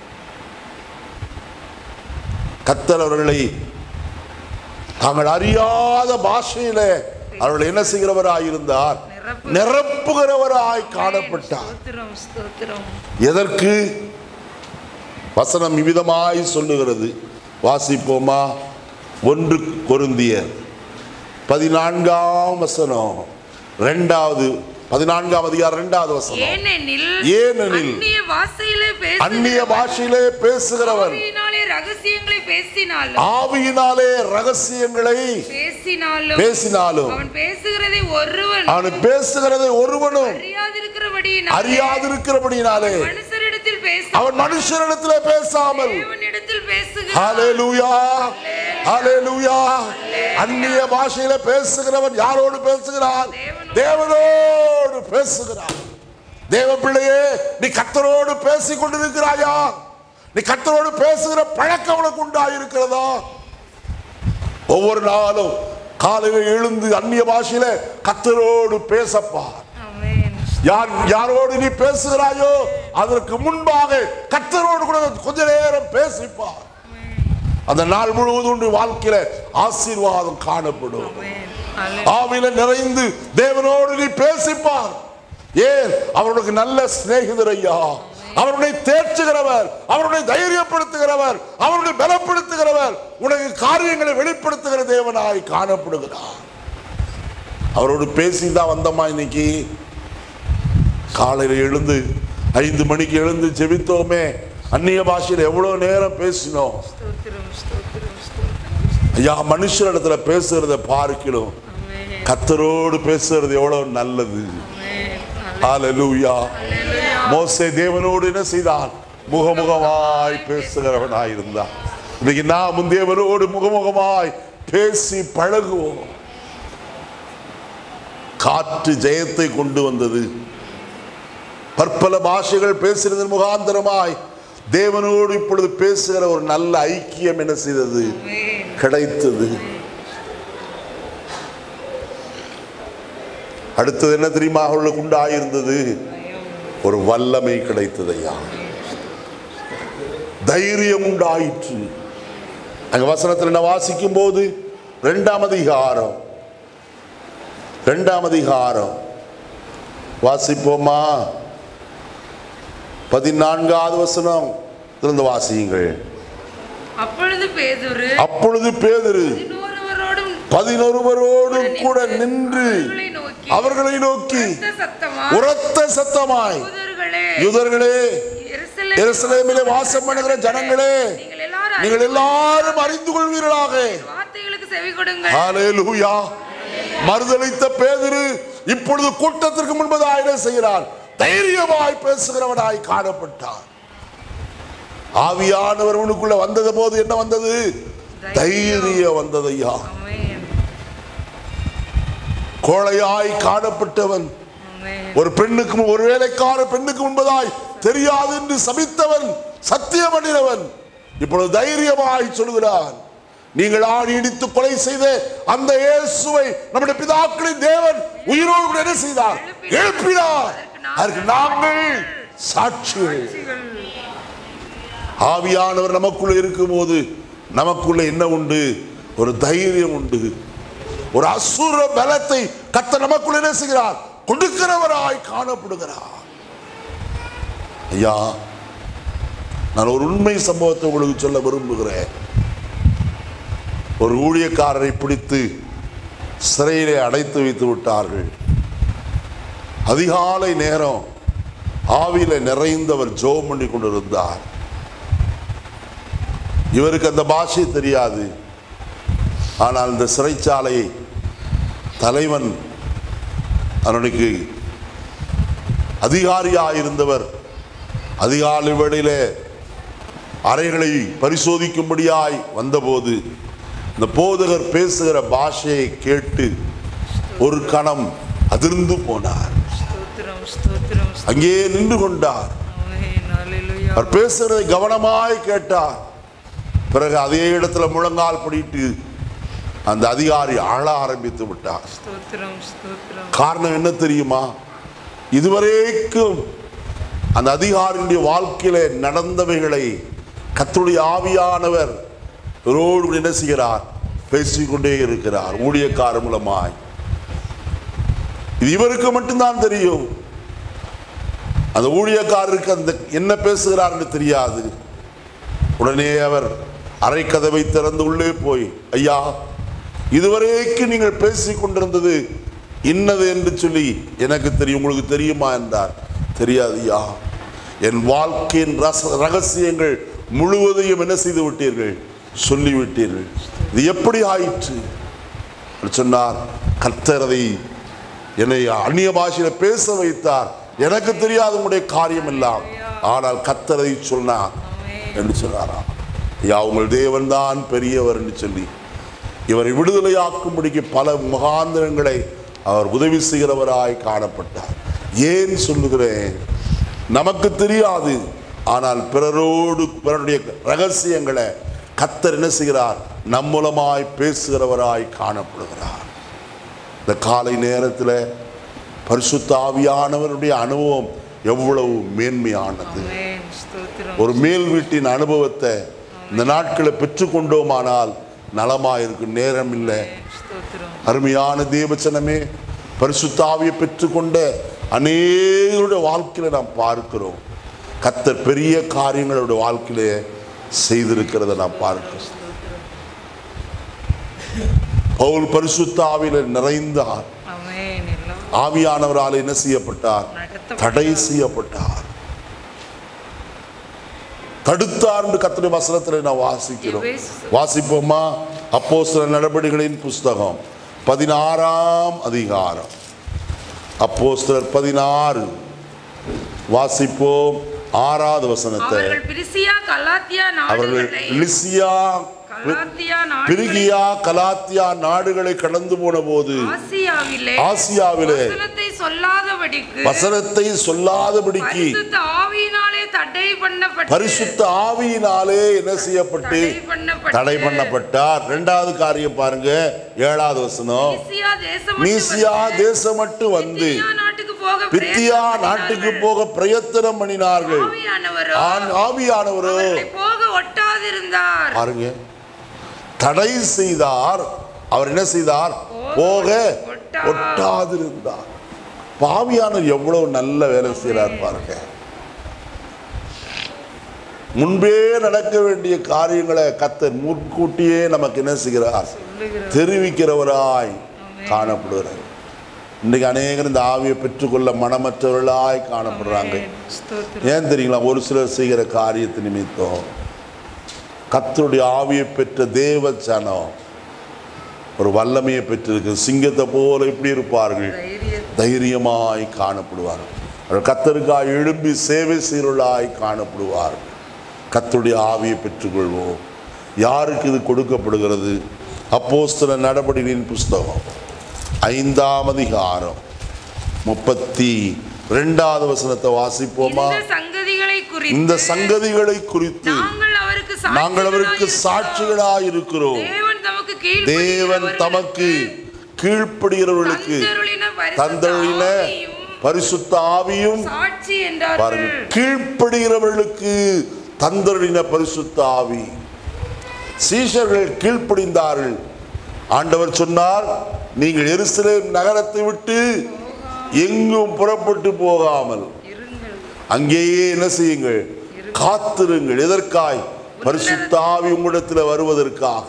கத்தர் அவர்களை தாங்கள் அறியாத பாஷையில அவர்கள் என்ன செய்கிறவராயிருந்தார் நிரப்பு- நிரப்புகிறவராய் காணப்பட்டார் ஸ்தோத்திரம் ஸ்தோத்திரம் எதற்கு வசனம் இவ்விதமாய் சொல்லுகிறது வாசிப்போமா ஒன்று கொருந்தியர் பதினான்காம் வசனம் ரெண்டாவது பதினான்காம் அதிகாரம் ரெண்டாவது வசனம் ஏனெனில் ஏனெனில் அந்நிய பாஷையிலே பேச அந்நிய பாஷையிலே பேசுகிறவன் ஆவியினாலே ரகசியங்களை பேசினாலும் ஆவியினாலே ரகசியங்களை பேசினாலும் பேசினாலும் அவன் பேசுகிறதை ஒருவன் அவன் பேசுகிறதை ஒருவனும் அறியாதிருக்கிறபடியினால் அறியாதிருக்கிறபடினாலே மனுஷரிடத்தில் பேச அவன் மனுஷரிடத்திலே பேசாமல் தேவனிடத்தில் பேசுகிறான் ஹalleluya ஹalleluya அந்நிய பாஷையில பேசுகிறவன் யாரோடு பேசுகிறான் தேவனோடு பேசுகிறான் தேவ பிள்ளையே நீ கத்தரோடு பேசிக் கொண்டிருக்கிறாயா நீ கத்தரோடு பேசுகிற பழக்கம் உனக்கு உண்டாயிருக்கிறதா ஒவ்வொரு நாளும் காலையில எழுந்து அந்நிய பாஷையில கத்தரோடு பேசப்பா ஆமென் யார் யாரோடு நீ பேசுகிறாயோ அதற்கு முன்பாக கத்தரோடு கூட கொஞ்ச நேரம் பேசிப்பார் அந்த நாள் முழுவதும் உன் வாழ்க்கையில ஆசீர்வாதம் காணப்படும் ஆமென் ஹalleluya. ஆவில நிறைந்து தேவனோடு நீ பேசிப்பார் ஏன் அவருக்கு நல்ல சிநேகிதர் ஐயா அவருடைய தேர்ச்சுகிறவர் அவருடைய தைரியப்படுத்துகிறவர் அவருடைய பலப்படுத்துகிறவர் உனக்கு காரியங்களை வெளிப்படுத்துகிற தேவனாய் காணப்படுகிறார் அவரோடு பேசி தான் வந்தோமா இன்னைக்கு காலையில் எழுந்து ஐந்து மணிக்கு எழுந்து ஜெபித்தோமே அந்நிய பாஷையில் எவ்வளவு நேரம் பேசினோம் ஸ்தோத்திரம் ஸ்தோத்திரம் ஸ்தோத்திரம் ஐயா மனுஷரிடத்துல பேசுறத பார்க்கணும் ஆமென் கத்தரோடு பேசுறது எவ்வளவு நல்லது ஆமென் ஹalleluya ஹalleluya மோசே தேவனோடு என்ன செய்தான் முகமுகமாய் பேசுகிறவனாய் இருந்தான் இன்னைக்கு நாம் தேவனோடு முகமுகமாய் பேசி பழகுவோம் காற்று ஜெயத்தை கொண்டு வந்தது பற்பல பாஷைகள் பேசுறதன் முகாந்தரமாய் தேவனோடு இப்பொழுது பேசுகிற ஒரு நல்ல ஐக்கியம் என்ன செய்தது ஆமென் கிடைத்தது அடுத்தது என்ன தெரியுமா அவர்களுக்கு உண்டாயிருந்தது ஒரு வல்லமை கிடைத்தது ஐயா தைரியம் உண்டாயிற்று அங்க வசனத்தில் என்ன வாசிக்கும் போது ரெண்டாம் அதிகாரம் ரெண்டாம் அதிகாரம் வாசிப்போமா பதினான்காவது வசனம் திறந்து வாசியுங்கள் அப்பொழுது பேதுரு அப்பொழுது பேதுரு இன்னொருவரோடும் பதினொருவரோடும் கூட நின்று அவர்களை நோக்கி அவர்களை நோக்கி உரத்த சத்தமா உரத்த சத்தமாய் யூதர்களே யூதர்களே எருசலேமில் எருசலேமிலே வாசம் பண்ணுகிற ஜனங்களே நீங்கள் எல்லாரும் நீங்கள் எல்லாரும் அறிந்து கொள்வீர்களாக வார்த்தைகளுக்கு செவி கொடுங்கள் ஹalleluya மறுதளித்த பேதுரு இப்பொழுது கூட்டத்திற்கு முன்பதாக என்ன செய்கிறான் தைரியமாய் பேசுகிறவனாய் காணப்பட்டான் ஆவியானவர் உனக்குள்ள வந்தது போது என்ன வந்தது தைரியம் வந்தது ஐயா ஆமென் கோழையாய் காணப்பட்டவன் ஆமென் ஒரு பெண்ணுக்கு ஒரு வேலைக்கார பெண்ணுக்கு முன்பதாய் தெரியாது என்று சபித்தவன் சத்தியம் பண்ணினவன் இப்பொழுது தைரியமாய் சொல்கிறான் நீங்கள் ஆணி இடித்து கொலை செய்த அந்த இயேசுவை நம்முடைய பிதாக்களின் தேவன் உயிரோடு கூட என்ன செய்தார் எழுப்பினார் அதற்கு நாங்கள் சாட்சிகள் ஆவியானவர் நமக்குள்ள இருக்கும்போது நமக்குள்ள என்ன உண்டு ஒரு தைரியம் உண்டு ஒரு அசுர பலத்தை கத்த நமக்குள்ள என்ன செய்கிறார் கொடுக்கிறவராய் காணப்படுகிறார் ஐயா நான் ஒரு உண்மை சம்பவத்தை உங்களுக்கு சொல்ல விரும்புகிறேன் ஒரு ஊழியக்காரரை பிடித்து சிறையிலே அடைத்து வைத்து விட்டார்கள் அதிகாலை நேரம் ஆவியில நிறைந்தவர் ஜோம் பண்ணி கொண்டிருந்தார் இவருக்கு அந்த பாஷை தெரியாது ஆனால் இந்த சிறைச்சாலை தலைவன் அவனுக்கு அதிகாரியாக இருந்தவர் அதிகாலை வேளையிலே அறைகளை பரிசோதிக்கும்படியாய் வந்தபோது இந்த போதகர் பேசுகிற பாஷையை கேட்டு ஒரு கணம் அதிர்ந்து போனார் ஸ்தோத்திரம் ஸ்தோத்திரம் அங்கே நின்று கொண்டார் ஆமென் ஹalleluya அவர் பேசுகிறதை கவனமாய் கேட்டார் பிறகு அதே இடத்துல முழங்கால் பிடித்து அந்த அதிகாரி அழ ஆரம்பித்து விட்டார் ஸ்தோத்திரம் ஸ்தோத்திரம் காரணம் என்ன தெரியுமா இதுவரைக்கும் அந்த அதிகாரியுடைய வாழ்க்கையில நடந்தவைகளை கர்த்தருடைய ஆவியானவர் இவரோடு கூட என்ன செய்கிறார் பேசிக்கொண்டே இருக்கிறார் ஊழியக்காரர் மூலமாய் இது இவருக்கு மட்டும்தான் தெரியும் அந்த ஊழியக்காரருக்கு அந்த என்ன பேசுகிறார் என்று தெரியாது உடனே அவர் அறை கதவை திறந்து உள்ளே போய் ஐயா இதுவரைக்கும் நீங்கள் பேசிக் கொண்டிருந்தது இன்னது என்று சொல்லி எனக்கு தெரியும் உங்களுக்கு தெரியுமா என்றார் தெரியாது ஐயா என் வாழ்க்கையின் ரச ரகசியங்கள் முழுவதையும் என்ன செய்து விட்டீர்கள் சொல்லிவிட்டீர்கள் இது எப்படி ஆயிற்று என்று சொன்னார் கர்த்தர் அதை என்னை அந்நிய பாஷையில பேச வைத்தார் எனக்கு தெரியாத உங்களுடைய காரியம் எல்லாம் ஆனால் கர்த்தரை சொன்னார் என்று சொன்னாராம் ஐயா உங்கள் தேவன் தான் பெரியவர் என்று சொல்லி இவரை விடுதலையாக்கும்படிக்கு பல முகாந்திரங்களை அவர் உதவி செய்கிறவராய் காணப்பட்டார் ஏன் சொல்லுகிறேன் நமக்கு தெரியாது ஆனால் பிறரோடு பிறருடைய ரகசியங்களை கத்தர் என்ன செய்கிறார் நம் மூலமாய் பேசுகிறவராய் காணப்படுகிறார் இந்த காலை நேரத்தில் பரிசுத்த ஆவியானவருடைய அனுபவம் எவ்வளவு மேன்மையானது ஆமென் ஸ்தோத்திரம் ஒரு மேல் வீட்டின் அனுபவத்தை இந்த நாட்களை பெற்றுக்கொண்டோமானால் நலமாயிருக்கும் நேரம் இல்லை ஸ்தோத்திரம் அருமையான தேவச்சனமே பரிசுத்தாவியை பெற்றுக்கொண்ட அநேகருடைய வாழ்க்கையில நாம் பார்க்கிறோம் கத்தர் பெரிய காரியங்களுடைய வாழ்க்கையில செய்திருக்கிறத நாம் பார்க்கிறோம் பவுல் பரிசுத்தாவில நிறைந்தார் ஆமென் எல்லாம் ஆவியானவரால் என்ன செய்யப்பட்டார் நடத்தப்பட்டார். தடை செய்யப்பட்டார் தடுத்தார் என்று கத்திரி வசனத்தில் நான் வாசிக்கிறோம் எபேசு- வாசிப்போமா அப்போஸ்தலர் நடவடிக்கைகளின் புஸ்தகம் பதினாறாம் அதிகாரம் அப்போஸ்தலர் பதினாறு வாசிப்போம் ஆறாவது வசனத்தை அவர்கள் பிரிசியா கலாத்தியா அவர்கள் நாடுகளை லிசியா கலாத்தியா நாடுகளை பிரிகியா கலாத்தியா நாடுகளை கடந்து போன போது ஆசியாவிலே ஆசியாவிலே வசனத்தை சொல்லாதபடிக்கு வசனத்தை சொல்லாதபடிக்கு பரிசுத்த ஆவியினாலே தடை பண்ணப்பட்டு பரிசுத்த ஆவியினாலே என்ன செய்யப்பட்டு தடை பண்ணப்பட்டு தடை பண்ணப்பட்டார் ரெண்டாவது காரியம் பாருங்க ஏழாவது வசனம் மீசியா தேசம் மீசியா தேசமட்டு வந்து நாட்டுக்கு போக பித்தியா நாட்டுக்கு போக பிரயத்தனம் பண்ணினார்கள் ஆவியானவரோ ஆண் ஆவியானவரோ அவர்களை போக ஒட்டாதிருந்தார் பாருங்க தடை செய்தார் அவர் என்ன செய்தார் போக ஒட்டா- ஒட்டாதிருந்தார் பாவியானவர் எவ்வளவு நல்ல வேலை செய்கிறார் பாருங்க முன்பே நடக்க வேண்டிய காரியங்களை கத்தர் முன்கூட்டியே நமக்கு என்ன செய்கிறார் சொல்லுகிறார் தெரிவிக்கிறவராய் காணப்படுகிறார் இன்னைக்கு அநேகர் இந்த ஆவியை பெற்றுக்கொள்ள மனமற்றவர்களாய் காணப்படுறாங்க ஸ்தோத்திரம் ஏன் தெரியுங்களா ஒரு சிலர் செய்கிற காரியத்து நிமித்தம் கத்தருடைய ஆவியை பெற்ற தேவ ஜனம் ஒரு வல்லமையை பெற்றிருக்கு சிங்கத்தை போல இப்படி இருப்பார்கள் தைரியம் தைரியமாய் காணப்படுவார்கள் அவர்கள் கத்தருக்காய் எழும்பி சேவை செய்கிறவர்களாய் காணப்படுவார்கள் கத்தருடைய ஆவியை பெற்றுக்கொள்வோம் யாருக்கு இது கொடுக்கப்படுகிறது அப்போஸ்தல நடபடிகளின் புஸ்தகம் ஐந்தாம் அதிகாரம் முப்பத்தி ரெண்டாவது வசனத்தை வாசிப்போமா இந்த சங்கதிகளை குறித்து இந்த சங்கதிகளை குறித்து நாங்கள் அவருக்கு நாங்கள் அவருக்கு சாட்சிகளாய் இருக்கிறோம் தேவன் தமக்கு தேவன் தமக்கு கீழ்ப்படுகிறவர்களுக்கு தந்தருளின பரிசுத்த ஆவியும் சாட்சி பாருங்க என்றார்கள் கீழ்ப்படுகிறவர்களுக்கு தந்தருளின பரிசுத்த ஆவி சீஷர்கள் கீழ்ப்படிந்தார்கள் ஆண்டவர் சொன்னார் நீங்கள் எருசலேம் நகரத்தை விட்டு எங்கும் புறப்பட்டு போகாமல் இருங்கள் அங்கேயே என்ன செய்யுங்கள் காத்திருங்கள் எதற்காய் பரிசுத்த ஆவி உங்களிடத்தில் வருவதற்காக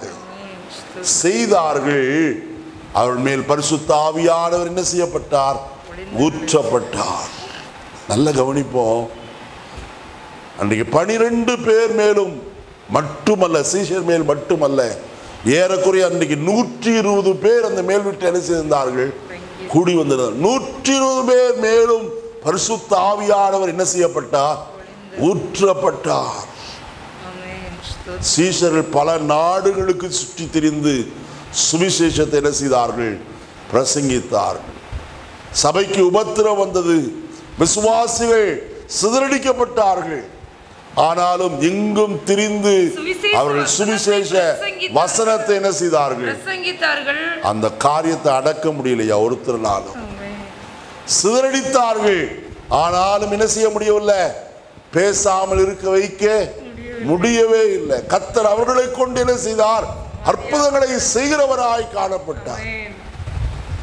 செய்தார்கள் அவள் மேல் பரிசுத்த ஆவியானவர் என்ன செய்யப்பட்டார் ஊற்றப்பட்டார் நல்ல கவனிப்போம் அன்றைக்கு பனிரெண்டு பேர் மேலும் மட்டுமல்ல சீஷர் மேல் மட்டுமல்ல ஏறக்குறைய அன்றைக்கு நூற்றி இருபது பேர் அந்த மேல் வீட்டில் என்ன செய்திருந்தார்கள் கூடி வந்திருந்தார் நூற்றி இருபது பேர் மேலும் பரிசுத்த ஆவியானவர் என்ன செய்யப்பட்டார் ஊற்றப்பட்டார் ஆமென் ஸ்தோத்திரம் சீஷர்கள் பல நாடுகளுக்கு சுற்றி திரிந்து சுவிசேஷத்தை என்ன செய்தார்கள் பிரசங்கித்தார்கள் சபைக்கு உபத்திரம் வந்தது விசுவாசிகள் சிதறடிக்கப்பட்டார்கள் ஆனாலும் எங்கும் திரிந்து சுவிசேஷ அவர்கள் சுவிசேஷ பிரசங்கித்தார்கள். வசனத்தை என்ன செய்தார்கள் பிரசங்கித்தார்கள் அந்த காரியத்தை அடக்க முடியலையா ஒருத்தர்னாலும் ஆமென் சிதறடித்தார்கள் ஆனாலும் என்ன செய்ய முடியவில்லை பேசாமல் இருக்க வைக்க முடியவே இல்லை கத்தர் அவர்களை கொண்டு என்ன செய்தார் அற்புதங்களை செய்கிறவராய் காணப்பட்டார் ஆமென்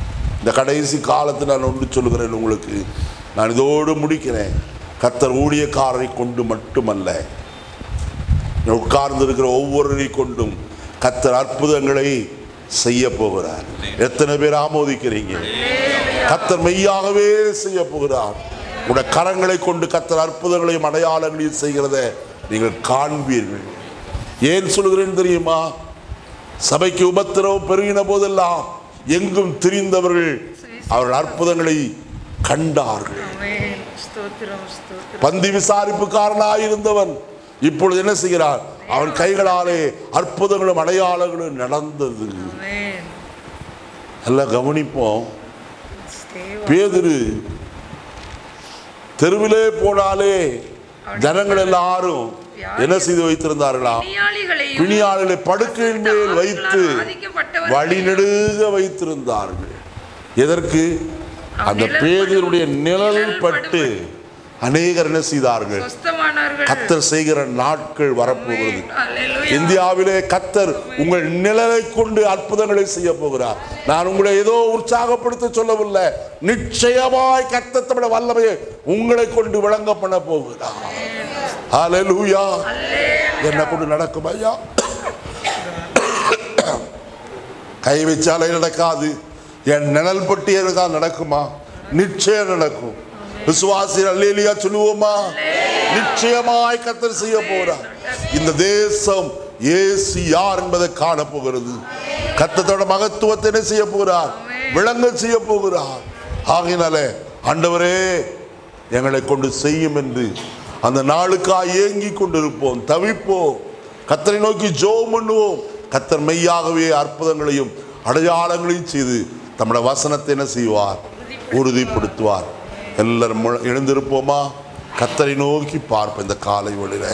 இந்த கடைசி காலத்தில் நான் ஒன்று சொல்லுகிறேன் உங்களுக்கு நான் இதோடு முடிக்கிறேன் கத்தர் ஊழியக்காரரை கொண்டு மட்டுமல்ல உட்கார்ந்து இருக்கிற ஒவ்வொருவரை கொண்டும் கத்தர் அற்புதங்களை செய்ய போகிறார் எத்தனை பேர் ஆமோதிக்கிறீங்க கத்தர் மெய்யாகவே செய்ய போகிறார் உடைய கரங்களை கொண்டு கத்தர் அற்புதங்களையும் அடையாளங்களையும் செய்கிறத நீங்கள் காண்பீர்கள் ஏன் சொல்கிறேன் தெரியுமா சபைக்கு உபத்திரவம் பெருகின போதெல்லாம் எங்கும் திரிந்தவர்கள் அவர்கள் அற்புதங்களை கண்டார்கள் ஆமென் ஸ்தோத்திரம் ஸ்தோத்திரம் பந்தி விசாரிப்புக்காரனாயிருந்தவன் இப்பொழுது என்ன செய்கிறார் அவன் கைகளாலே அற்புதங்களும் அடையாளங்களும் நடந்தது ஆமென் நல்லா கவனிப்போம் தேவ பேதுரு தெருவிலே போனாலே ஜனங்கள் எல்லாரும் என்ன செய்து வைத்திருந்தார்களா பிணியாளிகளையும் பிணியாளர்களை படுக்கையின் மேல் வைத்து பாதிக்கப்பட்டவர்களையும் வழிநெடுக வைத்திருந்தார்கள் எதற்கு அந்த நிழல் பேதருடைய படும். நிழல் நிழல் பட்டு அநேகர் என்ன செய்தார்கள் சொஸ்தமானார்கள் கத்தர் செய்கிற நாட்கள் வரப்போகிறது அல்லேலூயா. இந்தியாவிலே கத்தர் உங்கள் நிழலை கொண்டு அற்புதங்களை செய்ய போகிறார் நான் உங்களை ஏதோ உற்சாகப்படுத்த சொல்லவில்லை நிச்சயமாய் கத்தர் தம்முடைய வல்லமையை உங்களை கொண்டு விளங்க பண்ண போகிறார் ஹalleluya என்ன கொண்டு நடக்கும் ஐயா கை வச்சாலே நடக்காது என் நிழல் பட்டி தான் நடக்குமா நிச்சயம் நடக்கும் விசுவாசி அல்லேலியா சொல்லுவோமா நிச்சயமாய் கத்தர் செய்ய போறார் இந்த தேசம் இயேசு யார் என்பதை காண போகிறது கத்தத்தோட மகத்துவத்தை என்ன செய்ய போகிறார் விளங்க செய்ய போகிறார் ஆகையினாலே ஆண்டவரே எங்களை கொண்டு செய்யும் என்று அந்த நாளுக்காய் ஏங்கி கொண்டிருப்போம் தவிப்போம் கத்தரை நோக்கி ஜோம் பண்ணுவோம் கத்தர் மெய்யாகவே அற்புதங்களையும் அடையாளங்களையும் செய்து நம்முடைய வசனத்தை என்ன செய்வார் உறுதிப்படுத்துவார் எல்லாரும் முழ- எழுந்திருப்போமா கத்தரை நோக்கி பார்ப்போம் இந்த காலை ஒளிர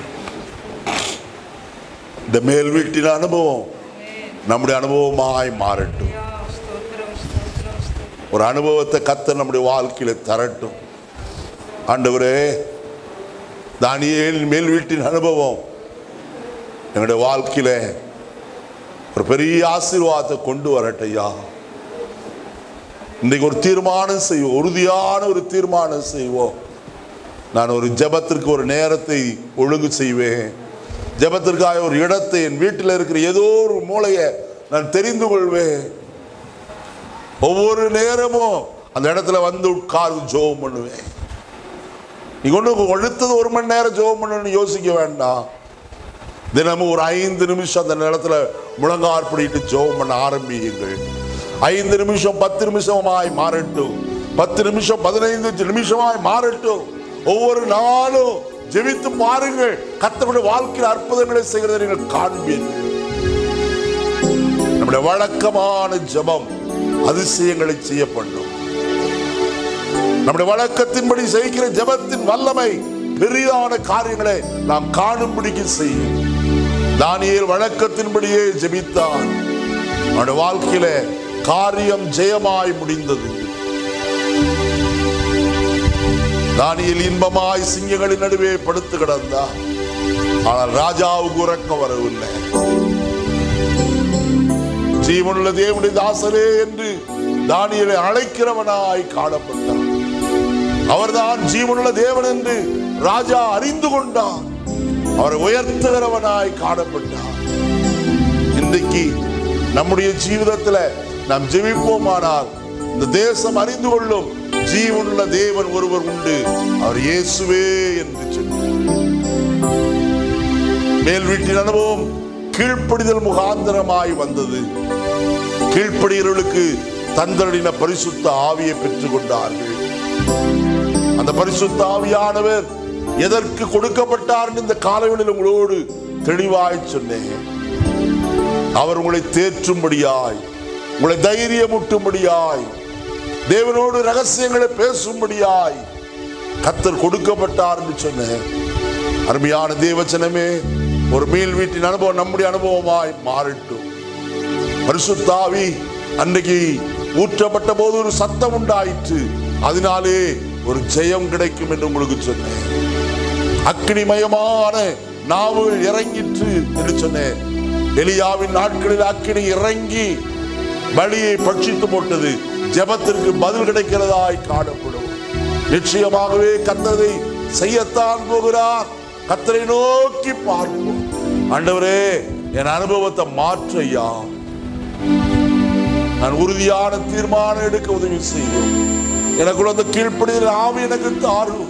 இந்த மேல் வீட்டின் அனுபவம் நம்முடைய அனுபவமாய் மாறட்டும் ஸ்தோத்திரம் ஸ்தோத்திரம் ஸ்தோத்திரம் ஒரு அனுபவத்தை கத்தர் நம்முடைய வாழ்க்கையில தரட்டும் ஆண்டவரே தானியேலின் மேல் வீட்டின் அனுபவம் எங்களுடைய வாழ்க்கையில ஒரு பெரிய ஆசீர்வாதத்தை கொண்டு வரட்டையா இன்றைக்கு ஒரு தீர்மானம் செய்வோம் உறுதியான ஒரு தீர்மானம் செய்வோம் நான் ஒரு ஜெபத்திற்கு ஒரு நேரத்தை ஒழுங்கு செய்வேன் ஜெபத்திற்காக ஒரு இடத்தை என் வீட்டில் இருக்கிற ஏதோ ஒரு மூலையை நான் தெரிந்து கொள்வேன் ஒவ்வொரு நேரமும் அந்த இடத்துல வந்து உட்கார்ந்து ஜோம் பண்ணுவேன் நீங்க ஒன்று அடுத்தது ஒரு மணி நேரம் ஜோம் பண்ணணும்னு யோசிக்க வேண்டாம் தினமும் ஒரு ஐந்து நிமிஷம் அந்த இடத்துல முழங்கார்படிட்டு ஜோம் பண்ண ஆரம்பியுங்கள் ஐந்து நிமிஷம் பத்து நிமிஷமாய் மாறட்டும் பத்து நிமிஷம் பதினைந்து நிமிஷமாய் மாறட்டும் ஒவ்வொரு நாளும் ஜெபித்து பாருங்கள் கத்தருடைய வாழ்க்கையில் அற்புதங்களை செய்கிறதை நீங்கள் காண்பீர்கள் நம்முடைய வழக்கமான ஜெபம் அதிசயங்களை செய்ய பண்ணும் நம்முடைய வழக்கத்தின்படி செய்கிற ஜெபத்தின் வல்லமை பெரிதான காரியங்களை நாம் காணும்படிக்கு செய்யும் தானியேல் வழக்கத்தின்படியே ஜெபித்தான் அவனுடைய வாழ்க்கையில காரியம் ஜெயமாய் முடிந்தது தானியேல் இன்பமாய் சிங்கங்களின் நடுவே படுத்து கிடந்தான் ஆனால் ராஜாவுக்கு உறக்கம் வரவில்லை ஜீவனுள்ள தேவனுடைய தாசரே என்று தானியலை அழைக்கிறவனாய் காணப்பட்டான் அவர்தான் ஜீவனுள்ள தேவன் என்று ராஜா அறிந்து கொண்டான் அவரை உயர்த்துகிறவனாய் காணப்பட்டான் இன்றைக்கு நம்முடைய ஜீவிதத்துல நாம் ஜெபிப்போமானால் இந்த தேசம் அறிந்து கொள்ளும் ஜீவனுள்ள தேவன் ஒருவர் உண்டு அவர் இயேசுவே என்று சொன்னார் மேல் வீட்டின் அனுபவம் கீழ்ப்படிதல் முகாந்திரமாய் வந்தது கீழ்ப்படிகிறவர்களுக்கு தந்தரின பரிசுத்த ஆவியை பெற்றுக் கொண்டார்கள் அந்த பரிசுத்த ஆவியானவர் எதற்கு கொடுக்கப்பட்டார் இந்த காலைகளில் உங்களோடு தெளிவாய் சொன்னேன் அவர் உங்களை தேற்றும்படியாய் உங்களை தைரியமூட்டும்படியாய் தேவனோடு ரகசியங்களை பேசும்படியாய் கத்தர் கொடுக்கப்பட்டார் என்று சொன்னேன் அருமையான தேவச்சனமே ஒரு மேல் வீட்டின் அனுபவம் நம்முடைய அனுபவமாய் மாறட்டும் பரிசுத்தாவி அன்னைக்கு ஊற்றப்பட்ட போது ஒரு சத்தம் உண்டாயிற்று அதனாலே ஒரு ஜெயம் கிடைக்கும் என்று உங்களுக்கு சொன்னேன் அக்கினிமயமான நாவுகள் இறங்கிற்று என்று சொன்னேன் எலியாவின் நாட்களில் அக்கினி இறங்கி பலியை பட்சித்து போட்டது ஜெபத்திற்கு பதில் கிடைக்கிறதாய் காணப்படும் நிச்சயமாகவே கத்தரை செய்யத்தான் போகிறார் கத்தரை நோக்கி பார்ப்போம் ஆண்டவரே என் அனுபவத்தை மாற்றையா நான் உறுதியான தீர்மானம் எடுக்க உதவி செய்யும் எனக்குள்ள அந்த கீழ்ப்படிதல் ஆவி எனக்கு தாரும்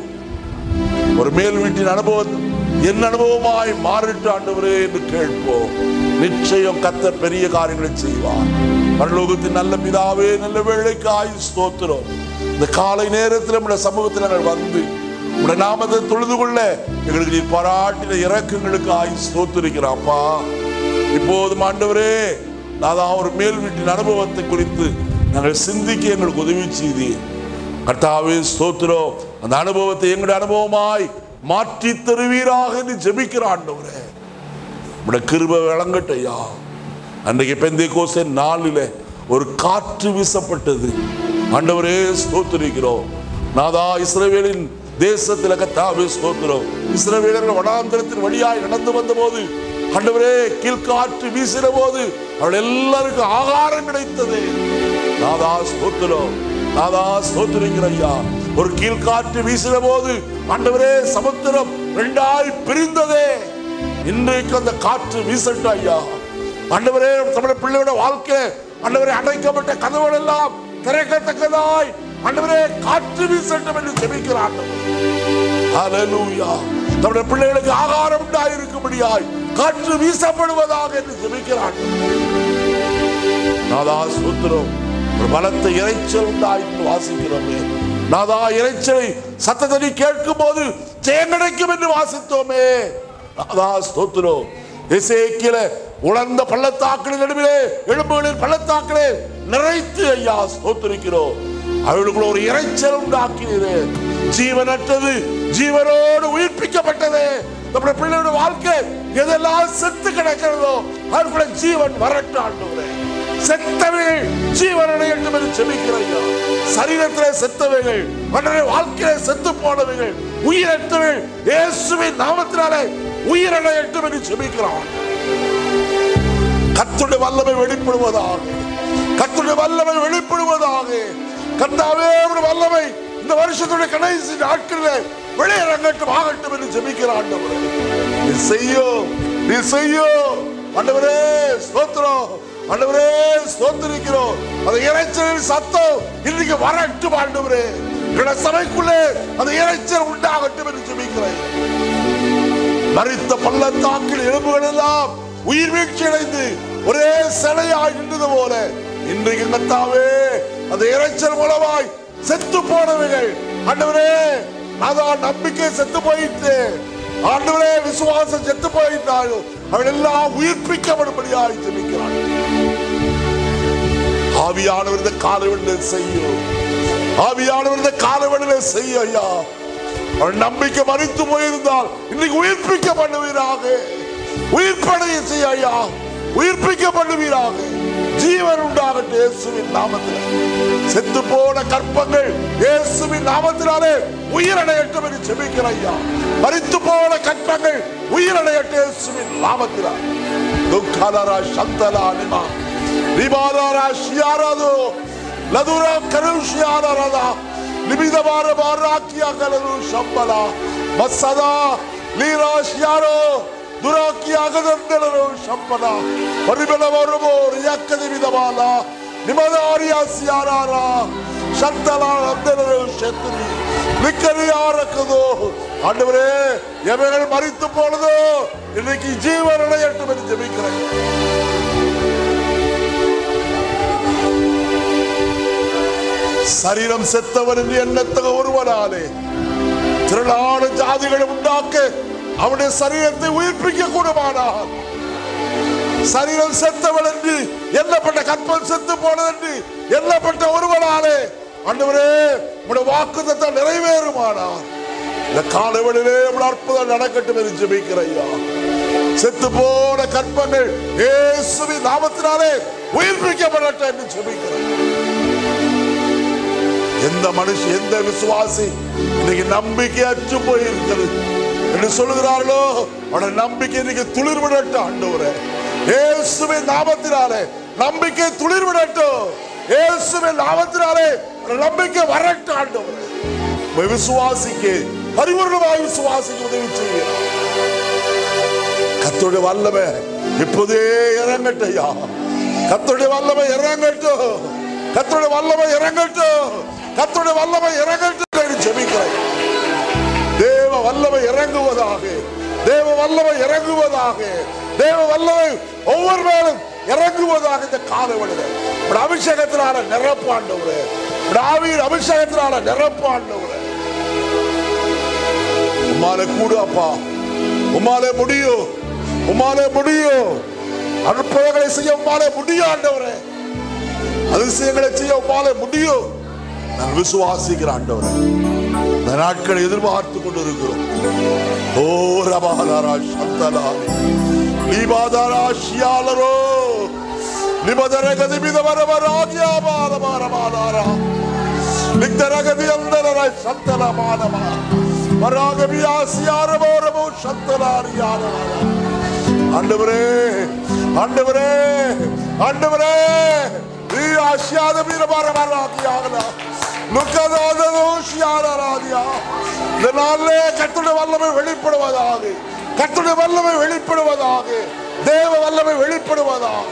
ஒரு மேல் வீட்டின் அனுபவம் என் அனுபவமாய் மாறிட்டு ஆண்டவரே என்று கேட்போம் நிச்சயம் கத்த பெரிய காரியங்களை செய்வார் பரலோகத்தின் நல்ல பிதாவே நல்ல வேலைக்கு ஆயு ஸ்தோத்திரம் இந்த காலை நேரத்தில் நம்முடைய சமூகத்தில் நாங்கள் வந்து உடைய நாமத்தை தொழுது கொள்ள எங்களுக்கு நீர் பாராட்டின இறக்கங்களுக்கு ஆயு ஸ்தோத்திருக்கிறோம் அப்பா இப்போதும் ஆண்டவரே நான் ஒரு மேல் வீட்டின் அனுபவத்தை குறித்து நாங்கள் சிந்திக்க எங்களுக்கு உதவி செய்தீர் கர்த்தாவே ஸ்தோத்திரம் அந்த அனுபவத்தை எங்களுடைய அனுபவமாய் மாற்றி தருவீராக என்று ஜெபிக்கிற ஆண்டவரே உடைய கிருப விளங்கட்டையா அன்றைக்கு பெந்தை கோசை நாளில் ஒரு காற்று வீசப்பட்டது ஆண்டவரே ஸ்தோத்திரிக்கிறோம் நாதா இஸ்ரவேலின் தேசத்தில் கத்தாவே ஸ்தோத்திரம் இஸ்ரவேலர்கள் வனாந்தரத்தின் வழியாய் நடந்து வந்த போது ஆண்டவரே கீழ்காற்று வீசின போது அவள் எல்லாருக்கும் ஆகாரம் கிடைத்தது நாதா ஸ்தோத்திரம் நாதா ஸ்தோத்திரிக்கிற ஐயா ஒரு கீழ்காற்று வீசின போது ஆண்டவரே சமுத்திரம் ரெண்டாய் பிரிந்ததே இன்றைக்கு அந்த காற்று வீசட்டும் ஐயா ஆண்டவரே தமிழ பிள்ளையோட வாழ்க்கை ஆண்டவரே அடைக்கப்பட்ட கதவுகள் எல்லாம் திறக்கத்தக்கதாய் ஆண்டவரே காற்று வீசட்டும் என்று ஜெபிக்கிற ஆண்டவர் ஹalleluya நம்முடைய பிள்ளைகளுக்கு ஆகாரம் உண்டாயிருக்கும்படியாய் காற்று வீசப்படுவதாக என்று ஜெபிக்கிற ஆண்டவர் நாதா சூத்திரம் ஒரு பலத்த இறைச்சல் உண்டாயிட்டு வாசிக்கிறோமே நாதா இறைச்சலை சத்தத்தை கேட்கும் போது ஜெயம் கிடைக்கும் என்று வாசித்தோமே நாதா ஸ்தோத்திரம் இசைக்கில உணர்ந்த பள்ளத்தாக்களின் நடுவிலே எலும்புகளின் பள்ளத்தாக்களே நிறைத்து ஐயா ஸ்தோத்திரிக்கிறோம் அவளுக்குள்ள ஒரு இறைச்சல் உண்டாக்கினீரே ஜீவனற்றது ஜீவனோடு உயிர்ப்பிக்கப்பட்டது நம்முடைய பிள்ளையோட வாழ்க்கை எதெல்லாம் செத்து கிடக்கிறதோ அதுக்குள்ள ஜீவன் வரட்டு ஆண்டவரே செத்தவைகள் ஜீவனடையட்டும் என்று செபிக்கிறையா சரீரத்திலே செத்தவைகள் மன்னரை வாழ்க்கையிலே செத்து போனவைகள் உயிரற்றவைகள் இயேசுவின் நாமத்தினாலே உயிரடையட்டும் என்று செபிக்கிறான் கத்துடைய வல்லமை வெளிப்படுவதாக கத்துடைய வல்லமை வெளிப்படுவதாக கர்த்தாவே உம்முடைய வல்லமை இந்த வருஷத்துடைய கடைசி நாட்களில் வெளியிறங்கட்டும் ஆகட்டும் என்று ஜெபிக்கிற ஆண்டவரே நீ செய்யும் நீ செய்யும் ஆண்டவரே ஸ்தோத்திரம் ஆண்டவரே ஸ்தோத்திரிக்கிறோம் அந்த இறைச்சலின் சத்தம் இன்னைக்கு வரட்டும் ஆண்டவரே என்னோட சபைக்குள்ளே அந்த இறைச்சல் உண்டாகட்டும் என்று ஜெபிக்கிறேன் மறித்த பள்ளத்தாக்கில் எலும்புகள் எல்லாம் உயிர் வீழ்ச்சி அடைந்து ஒரே சிலையாய் நின்றது போல இன்றைக்கு கத்தாவே அந்த இறைச்சல் மூலமாய் செத்து போனவைகள் ஆண்டவரே அதான் நம்பிக்கை செத்து போயிட்டு ஆண்டவரே விசுவாசம் செத்து போயிட்டார்கள் அவள் எல்லாம் உயிர்ப்பிக்கப்படும்படியாய் ஜெபிக்கிறாள் ஆவியானவர் இந்த காலவெளியில செய்யும் ஆவியானவர் இந்த காலவெளியில செய்யும் ஐயா அவள் நம்பிக்கை மறித்து போயிருந்தால் இன்னைக்கு உயிர்ப்பிக்க பண்ணுவீராக உயிர்ப்படைய செய்ய ஐயா உயிர்ப்பிக்க பண்ணுவீராக ஜீவன் உண்டாகட்டும் இயேசுவின் நாமத்தில் செத்து போன கற்பங்கள் இயேசுவின் நாமத்தினாலே உயிரடையட்டும் என்று ஜெபிக்கிற ஐயா மறித்து போன கற்பங்கள் உயிரடையட்டும் இயேசுவின் நாமத்தினால் துக்காலரா சந்தலா நிமா ரிபாலாரா ஷியாராதோ லதுரா கருஷியாரா ನಿಮಿದವಾರ ಬಾರಾಕಿಯ ಕಲರು ಶಂಬಲ ಮತ್ಸದ ಲೀರಾಶಿಯಾರೋ ದುರಾಕಿ ಆಗದಂತೆಲರು ಶಂಬಲ ಪರಿಬಲವರುಮೋ ರಿಯಕ್ಕದಿ ವಿಧವಾಲ ನಿಮದಾರಿಯ ಸಿಯಾರಾರ ಶಂತಲ ಅಂದೆಲರು ಶತ್ರಿ நிக்கரி யாருக்குதோ ஆண்டவரே எவைகள் மறித்து போனதோ இன்னைக்கு ஜீவன் அடையட்டும் என்று ஜெபிக்கிறேன் சரீரம் செத்தவன் என்று எண்ணத்தக ஒருவனாலே திரளான ஜாதிகளை உண்டாக்க அவனுடைய சரீரத்தை உயிர்ப்பிக்க கூடுமானால் சரீரம் செத்தவன் என்று எண்ணப்பட்ட கற்பம் செத்து போனது என்று எண்ணப்பட்ட ஒருவனாலே ஆண்டவரே உடைய வாக்குத்தத்தம் நிறைவேறுமானார் இந்த காலவெளியிலே உடைய அற்புதம் நடக்கட்டும் என்று ஜெபிக்கிறையா செத்து போன கற்பங்கள் இயேசுவின் நாமத்தினாலே உயிர்ப்பிக்கப்படட்டும் என்று ஜெபிக்கிறேன் எந்த மனுஷன் எந்த விசுவாசி இன்னைக்கு நம்பிக்கை அற்று போயிருக்கிறது என்று சொல்லுகிறார்களோ அவனோட நம்பிக்கை இன்னைக்கு துளிர் விடட்டும் ஆண்டவரே இயேசுவின் நாமத்தினாலே நம்பிக்கை துளிர் விடட்டும் இயேசுவின் நாமத்தினாலே நம்பிக்கை வரட்டும் ஆண்டவரே உம்மை விசுவாசிக்க பரிபூர்ணமாய் விசுவாசிக்க உதவி செய்கிறார் கத்தோடைய வல்லமை இப்போதே இறங்கட்டையா கத்தோடைய வல்லமை இறங்கட்டும் கத்தோடைய வல்லமை இறங்கட்டும் கத்தோடைய வல்லமை இறங்கட்டும் என்று ஜெபிக்கிறேன் தேவ வல்லமை இறங்குவதாக தேவ வல்லமை இறங்குவதாக தேவ வல்லமை ஒவ்வொரு மேலும் இறங்குவதாக இந்த காலை வழியில உம்முடைய அபிஷேகத்தினால நிரப்பாண்டவரே உம்முடைய ஆவியின் அபிஷேகத்தினால நிரப்பாண்டவரே உம்மாலே கூடு அப்பா உம்மாலே முடியும் உம்மாலே முடியும் அற்புதங்களை செய்ய உம்மாலே முடியும் ஆண்டவரே அதிசயங்களை செய்ய உம்மாலே முடியும் நான் விசுவாசிக்கிற ஆண்டவரே இந்த நாட்களை எதிர்பார்த்து கொண்டு இருக்கிறோம் ஓ ரபாலாரா சந்தலாரி லீபாதாரா ஷியாலரோ லிபதர கதிபித வரவராகியா பாரபாரபாதாரா லிக்தரகதி அந்தரரை சந்தல மானமா வராகபியா சியாரபோரபோ சந்தலாரியாரா ஆண்டவரே ஆண்டவரே ஆண்டவரே நீ ஆசியாத வீரபாரபாராகியாகலா லுக்கதாதோஷியாராதியா இந்த நாளிலே கத்துடைய வல்லமை வெளிப்படுவதாக கத்துடைய வல்லமை வெளிப்படுவதாக தேவ வல்லமை வெளிப்படுவதாக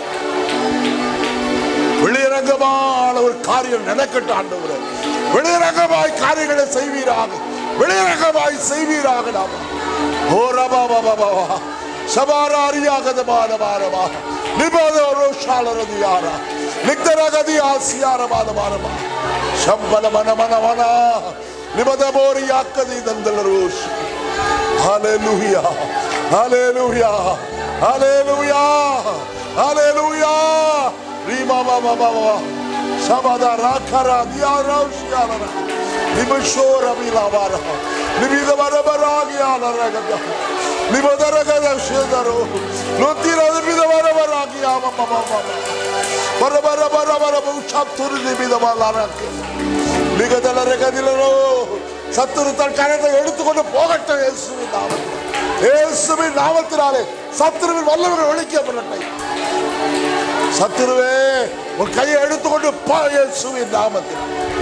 வெளியரங்கமான ஒரு காரியம் நடக்கட்டும் ஆண்டவரே வெளியரங்கமாய் காரியங்களை செய்வீராக வெளியரங்கமாய் செய்வீராக நாம ஓ ரபா பாபா பாபா சபாராரியாக பாரபாரமா நிபத ரோஷாலரதியாரா நிக்தரகதி ஆசியார பாதபாரமா ಶಂಬಲ ಮನ ಮನ ಮನ ನಿಮದ ಬೋರಿ ಯಾಕದಿ ದಂದಲರೋಷ್ ಹಾಲೆಲೂಯಾ ಹಾಲೆಲೂಯಾ ಹಾಲೆಲೂಯಾ ಹಾಲೆಲೂಯಾ ರೀಮಾ ಬಾಬಾ ಬಾಬಾ ಶಬದ ರಾಖರ ದಿಯಾರೌಷಿಯಾಲರ ನಿಮಿಷೋರ ಮೀಲಾವಾರ ನಿಮಿದ ಬರಬರಾಗಿ ಆಲರಗದ ನಿಮದರಗದ ಶೇದರು ನುತ್ತಿರ ನಿಮಿದ ಬರಬರಾಗಿ ಆಮಮ್ಮ ಬರ ಬರ ಬರ ಬರ ಬಹುಶಾತ್ತೂರು ನಿಮಿದ ಬಾಲಾರಕ್ಕೆ மிகதலரகதிலோ சத்துரு தன் கரத்தை எடுத்துக்கொண்டு போகட்டும் இயேசுவின் நாமத்தில் இயேசுவின் நாமத்தினாலே சத்துருவின் வல்லவர்கள் ஒழிக்கப்படட்டை சத்துருவே உன் கையை எடுத்துக்கொண்டு போ இயேசுவின் நாமத்தில்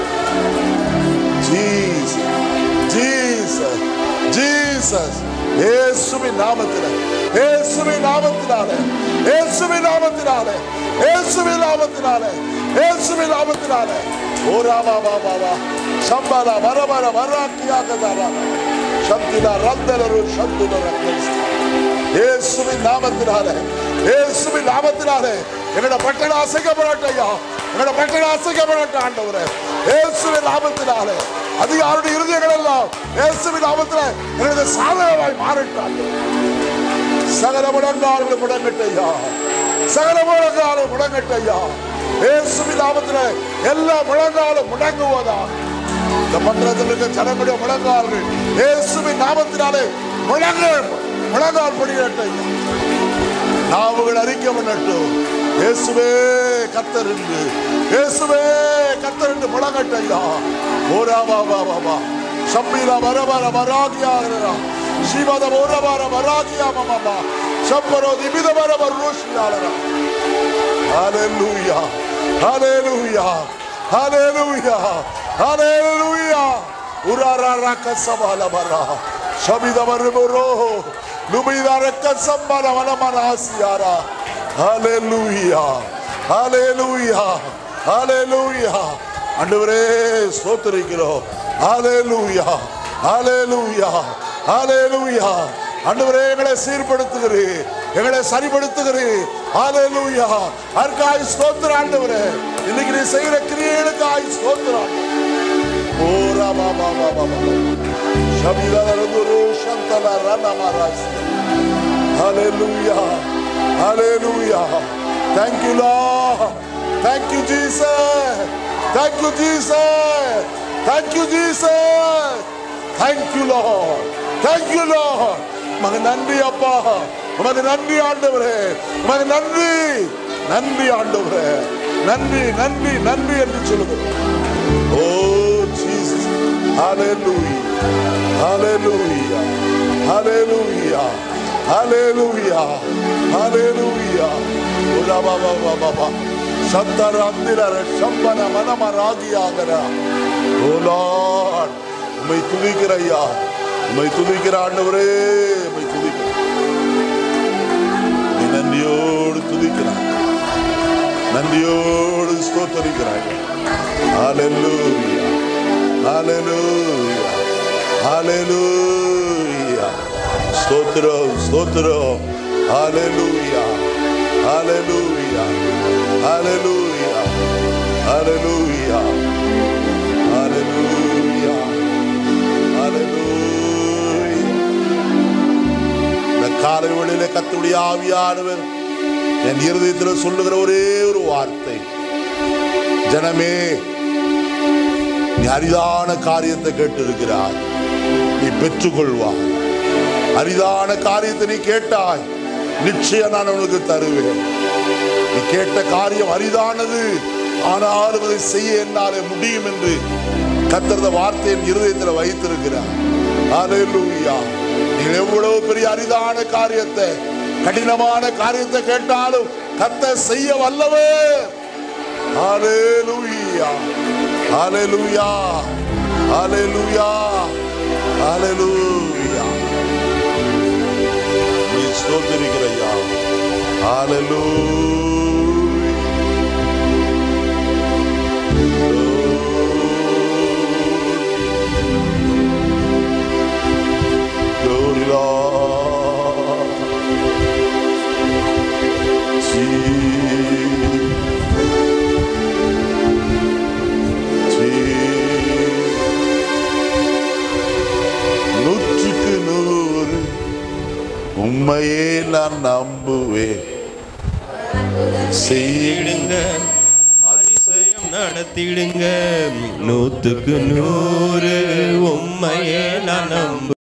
ஜீசஸ் ஜீசஸ் ஜீசஸ் இயேசுவின் நாமத்திலே இயேசுவின் நாமத்தினாலே இயேசுவின் நாமத்தினாலே இயேசுவின் நாமத்தினாலே இயேசுவின் நாமத்தினாலே ஓ ராமா பாபா பா சம்பல வர வர வராக்கியாக தாரா சந்தில ரந்தலரு சந்துல ரக்தஸ்தா இயேசுவின் நாமத்தினாலே இயேசுவின் நாமத்தினாலே எங்களோட பட்டணம் அசைக்கப்படட்டையா எங்களோட பட்டணம் அசைக்கப்படட்ட ஆண்டவரே இயேசுவின் நாமத்தினாலே அதிகாருடைய இருதயங்கள் எல்லாம் இயேசுவின் நாமத்திலே எங்களது சாதகமாய் மாறிட்டாங்க சகல முடங்கார்கள் முடங்கட்டையா சகல முழங்காலும் முடங்கட்டையா இயேசுவின் நாமத்திலே எல்லா முழங்காலும் முடங்குவதா இந்த பட்டணத்தில் இருக்க ஜனங்களுடைய முழங்கால்கள் இயேசுவின் நாமத்தினாலே முழங்க முழங்கால் படிக்கட்டையா நாவுகள் அறிக்கை பண்ணட்டும் இயேசுவே கத்தருந்து இயேசுவே கத்தருந்து முழங்கட்டையா ஓரா வா வா வா வா சம்பீரா வர வர வராகியா ஸ்ரீமத ஓர வர வராகியா மாமா சம்பரோ திமித வர வர ரோஷியாளரா ஹalleluya ஹalleluya ஹalleluya ஹalleluya உராரா ரக்க சபால வரா சபித வருபரோ லுபித ரக்க சம்பல வலமனாசியாரா ஹalleluya ஹalleluya ஹalleluya ஆண்டவரே ஸ்தோத்திரிக்கிறோம் ஹalleluya ஹalleluya ஹalleluya ஆண்டவரே எங்களை சீர்படுத்துகிறீர் எங்களை சரிப்படுத்துகிறீர் ஹalleluya அர்க்காய் ஸ்தோத்திர ஆண்டவரே இன்னைக்கு நீ செய்யற கிரியைகளுக்காய் ஸ்தோத்திரம் ஓ Rama Baba Baba ஷபிதா ரகுரு சந்தல ரணமராசி Hallelujah. Hallelujah. Thank you, Lord. Thank you, Jesus. Thank you, Jesus. Thank you, Jesus. Thank you, Lord. Thank you, Lord. உமக்கு நன்றி அப்பா உமக்கு நன்றி ஆண்டவரே உமக்கு நன்றி நன்றி ஆண்டவரே நன்றி நன்றி நன்றி என்று சொல்லுகிறோம் ஓ ஜீசஸ் ஹalleluya ஹalleluya ஹalleluya ஹalleluya ஹalleluya உலபா பாபா பாபா சத்தர அந்திரர சம்பன மனமராகியாகர ஓ லார்ட் உம்மை துதிக்கிற ஐயா உம்மை துதிக்கிற ஆண்டவரே உம்மை துதிக்கிற நீ நன்றியோடு துதிக்கிறாய் நன்றியோடு ஸ்தோத்தரிக்கிறாய் ஹalleluya ஹalleluya ஹalleluya ஸ்தோத்திரம் ஸ்தோத்திரம் ஹalleluya ஹalleluya ஹalleluya ஹalleluya ஹalleluya ஹalleluya இந்த காலை வேளையிலே கர்த்தருடைய ஆவியானவர் என் இருதயத்தில் சொல்லுகிற ஒரே ஒரு வார்த்தை ஜனமே நீ அரிதான காரியத்தை கேட்டிருக்கிறாய் நீ பெற்றுக்கொள்வாய் அரிதான காரியத்தை நீ கேட்டாய் நிச்சயம் நான் உனக்கு தருவேன் நீ கேட்ட காரியம் அரிதானது ஆனாலும் அதை செய்ய என்னாலே முடியும் என்று கத்தர்த வார்த்தையின் இருதயத்தில் வைத்திருக்கிறார் ஹalleluya நீ எவ்வளவு பெரிய அரிதான காரியத்தை கடினமான காரியத்தை கேட்டாலும் கத்த செய்ய வல்லவர் ஹalleluya ஹalleluya ஹalleluya ஹalleluya நீ ஸ்தோத்திரிக்கிறையா ஹalleluya Glory, Lord. Jesus. நூற்றுக்கு நூறு உண்மையே நான் நம்புவேன் செய்யுங்க நடத்திடுங்க அதிசயம் நடத்திடுங்க நூத்துக்கு நூறு உண்மையே நான் நம்பு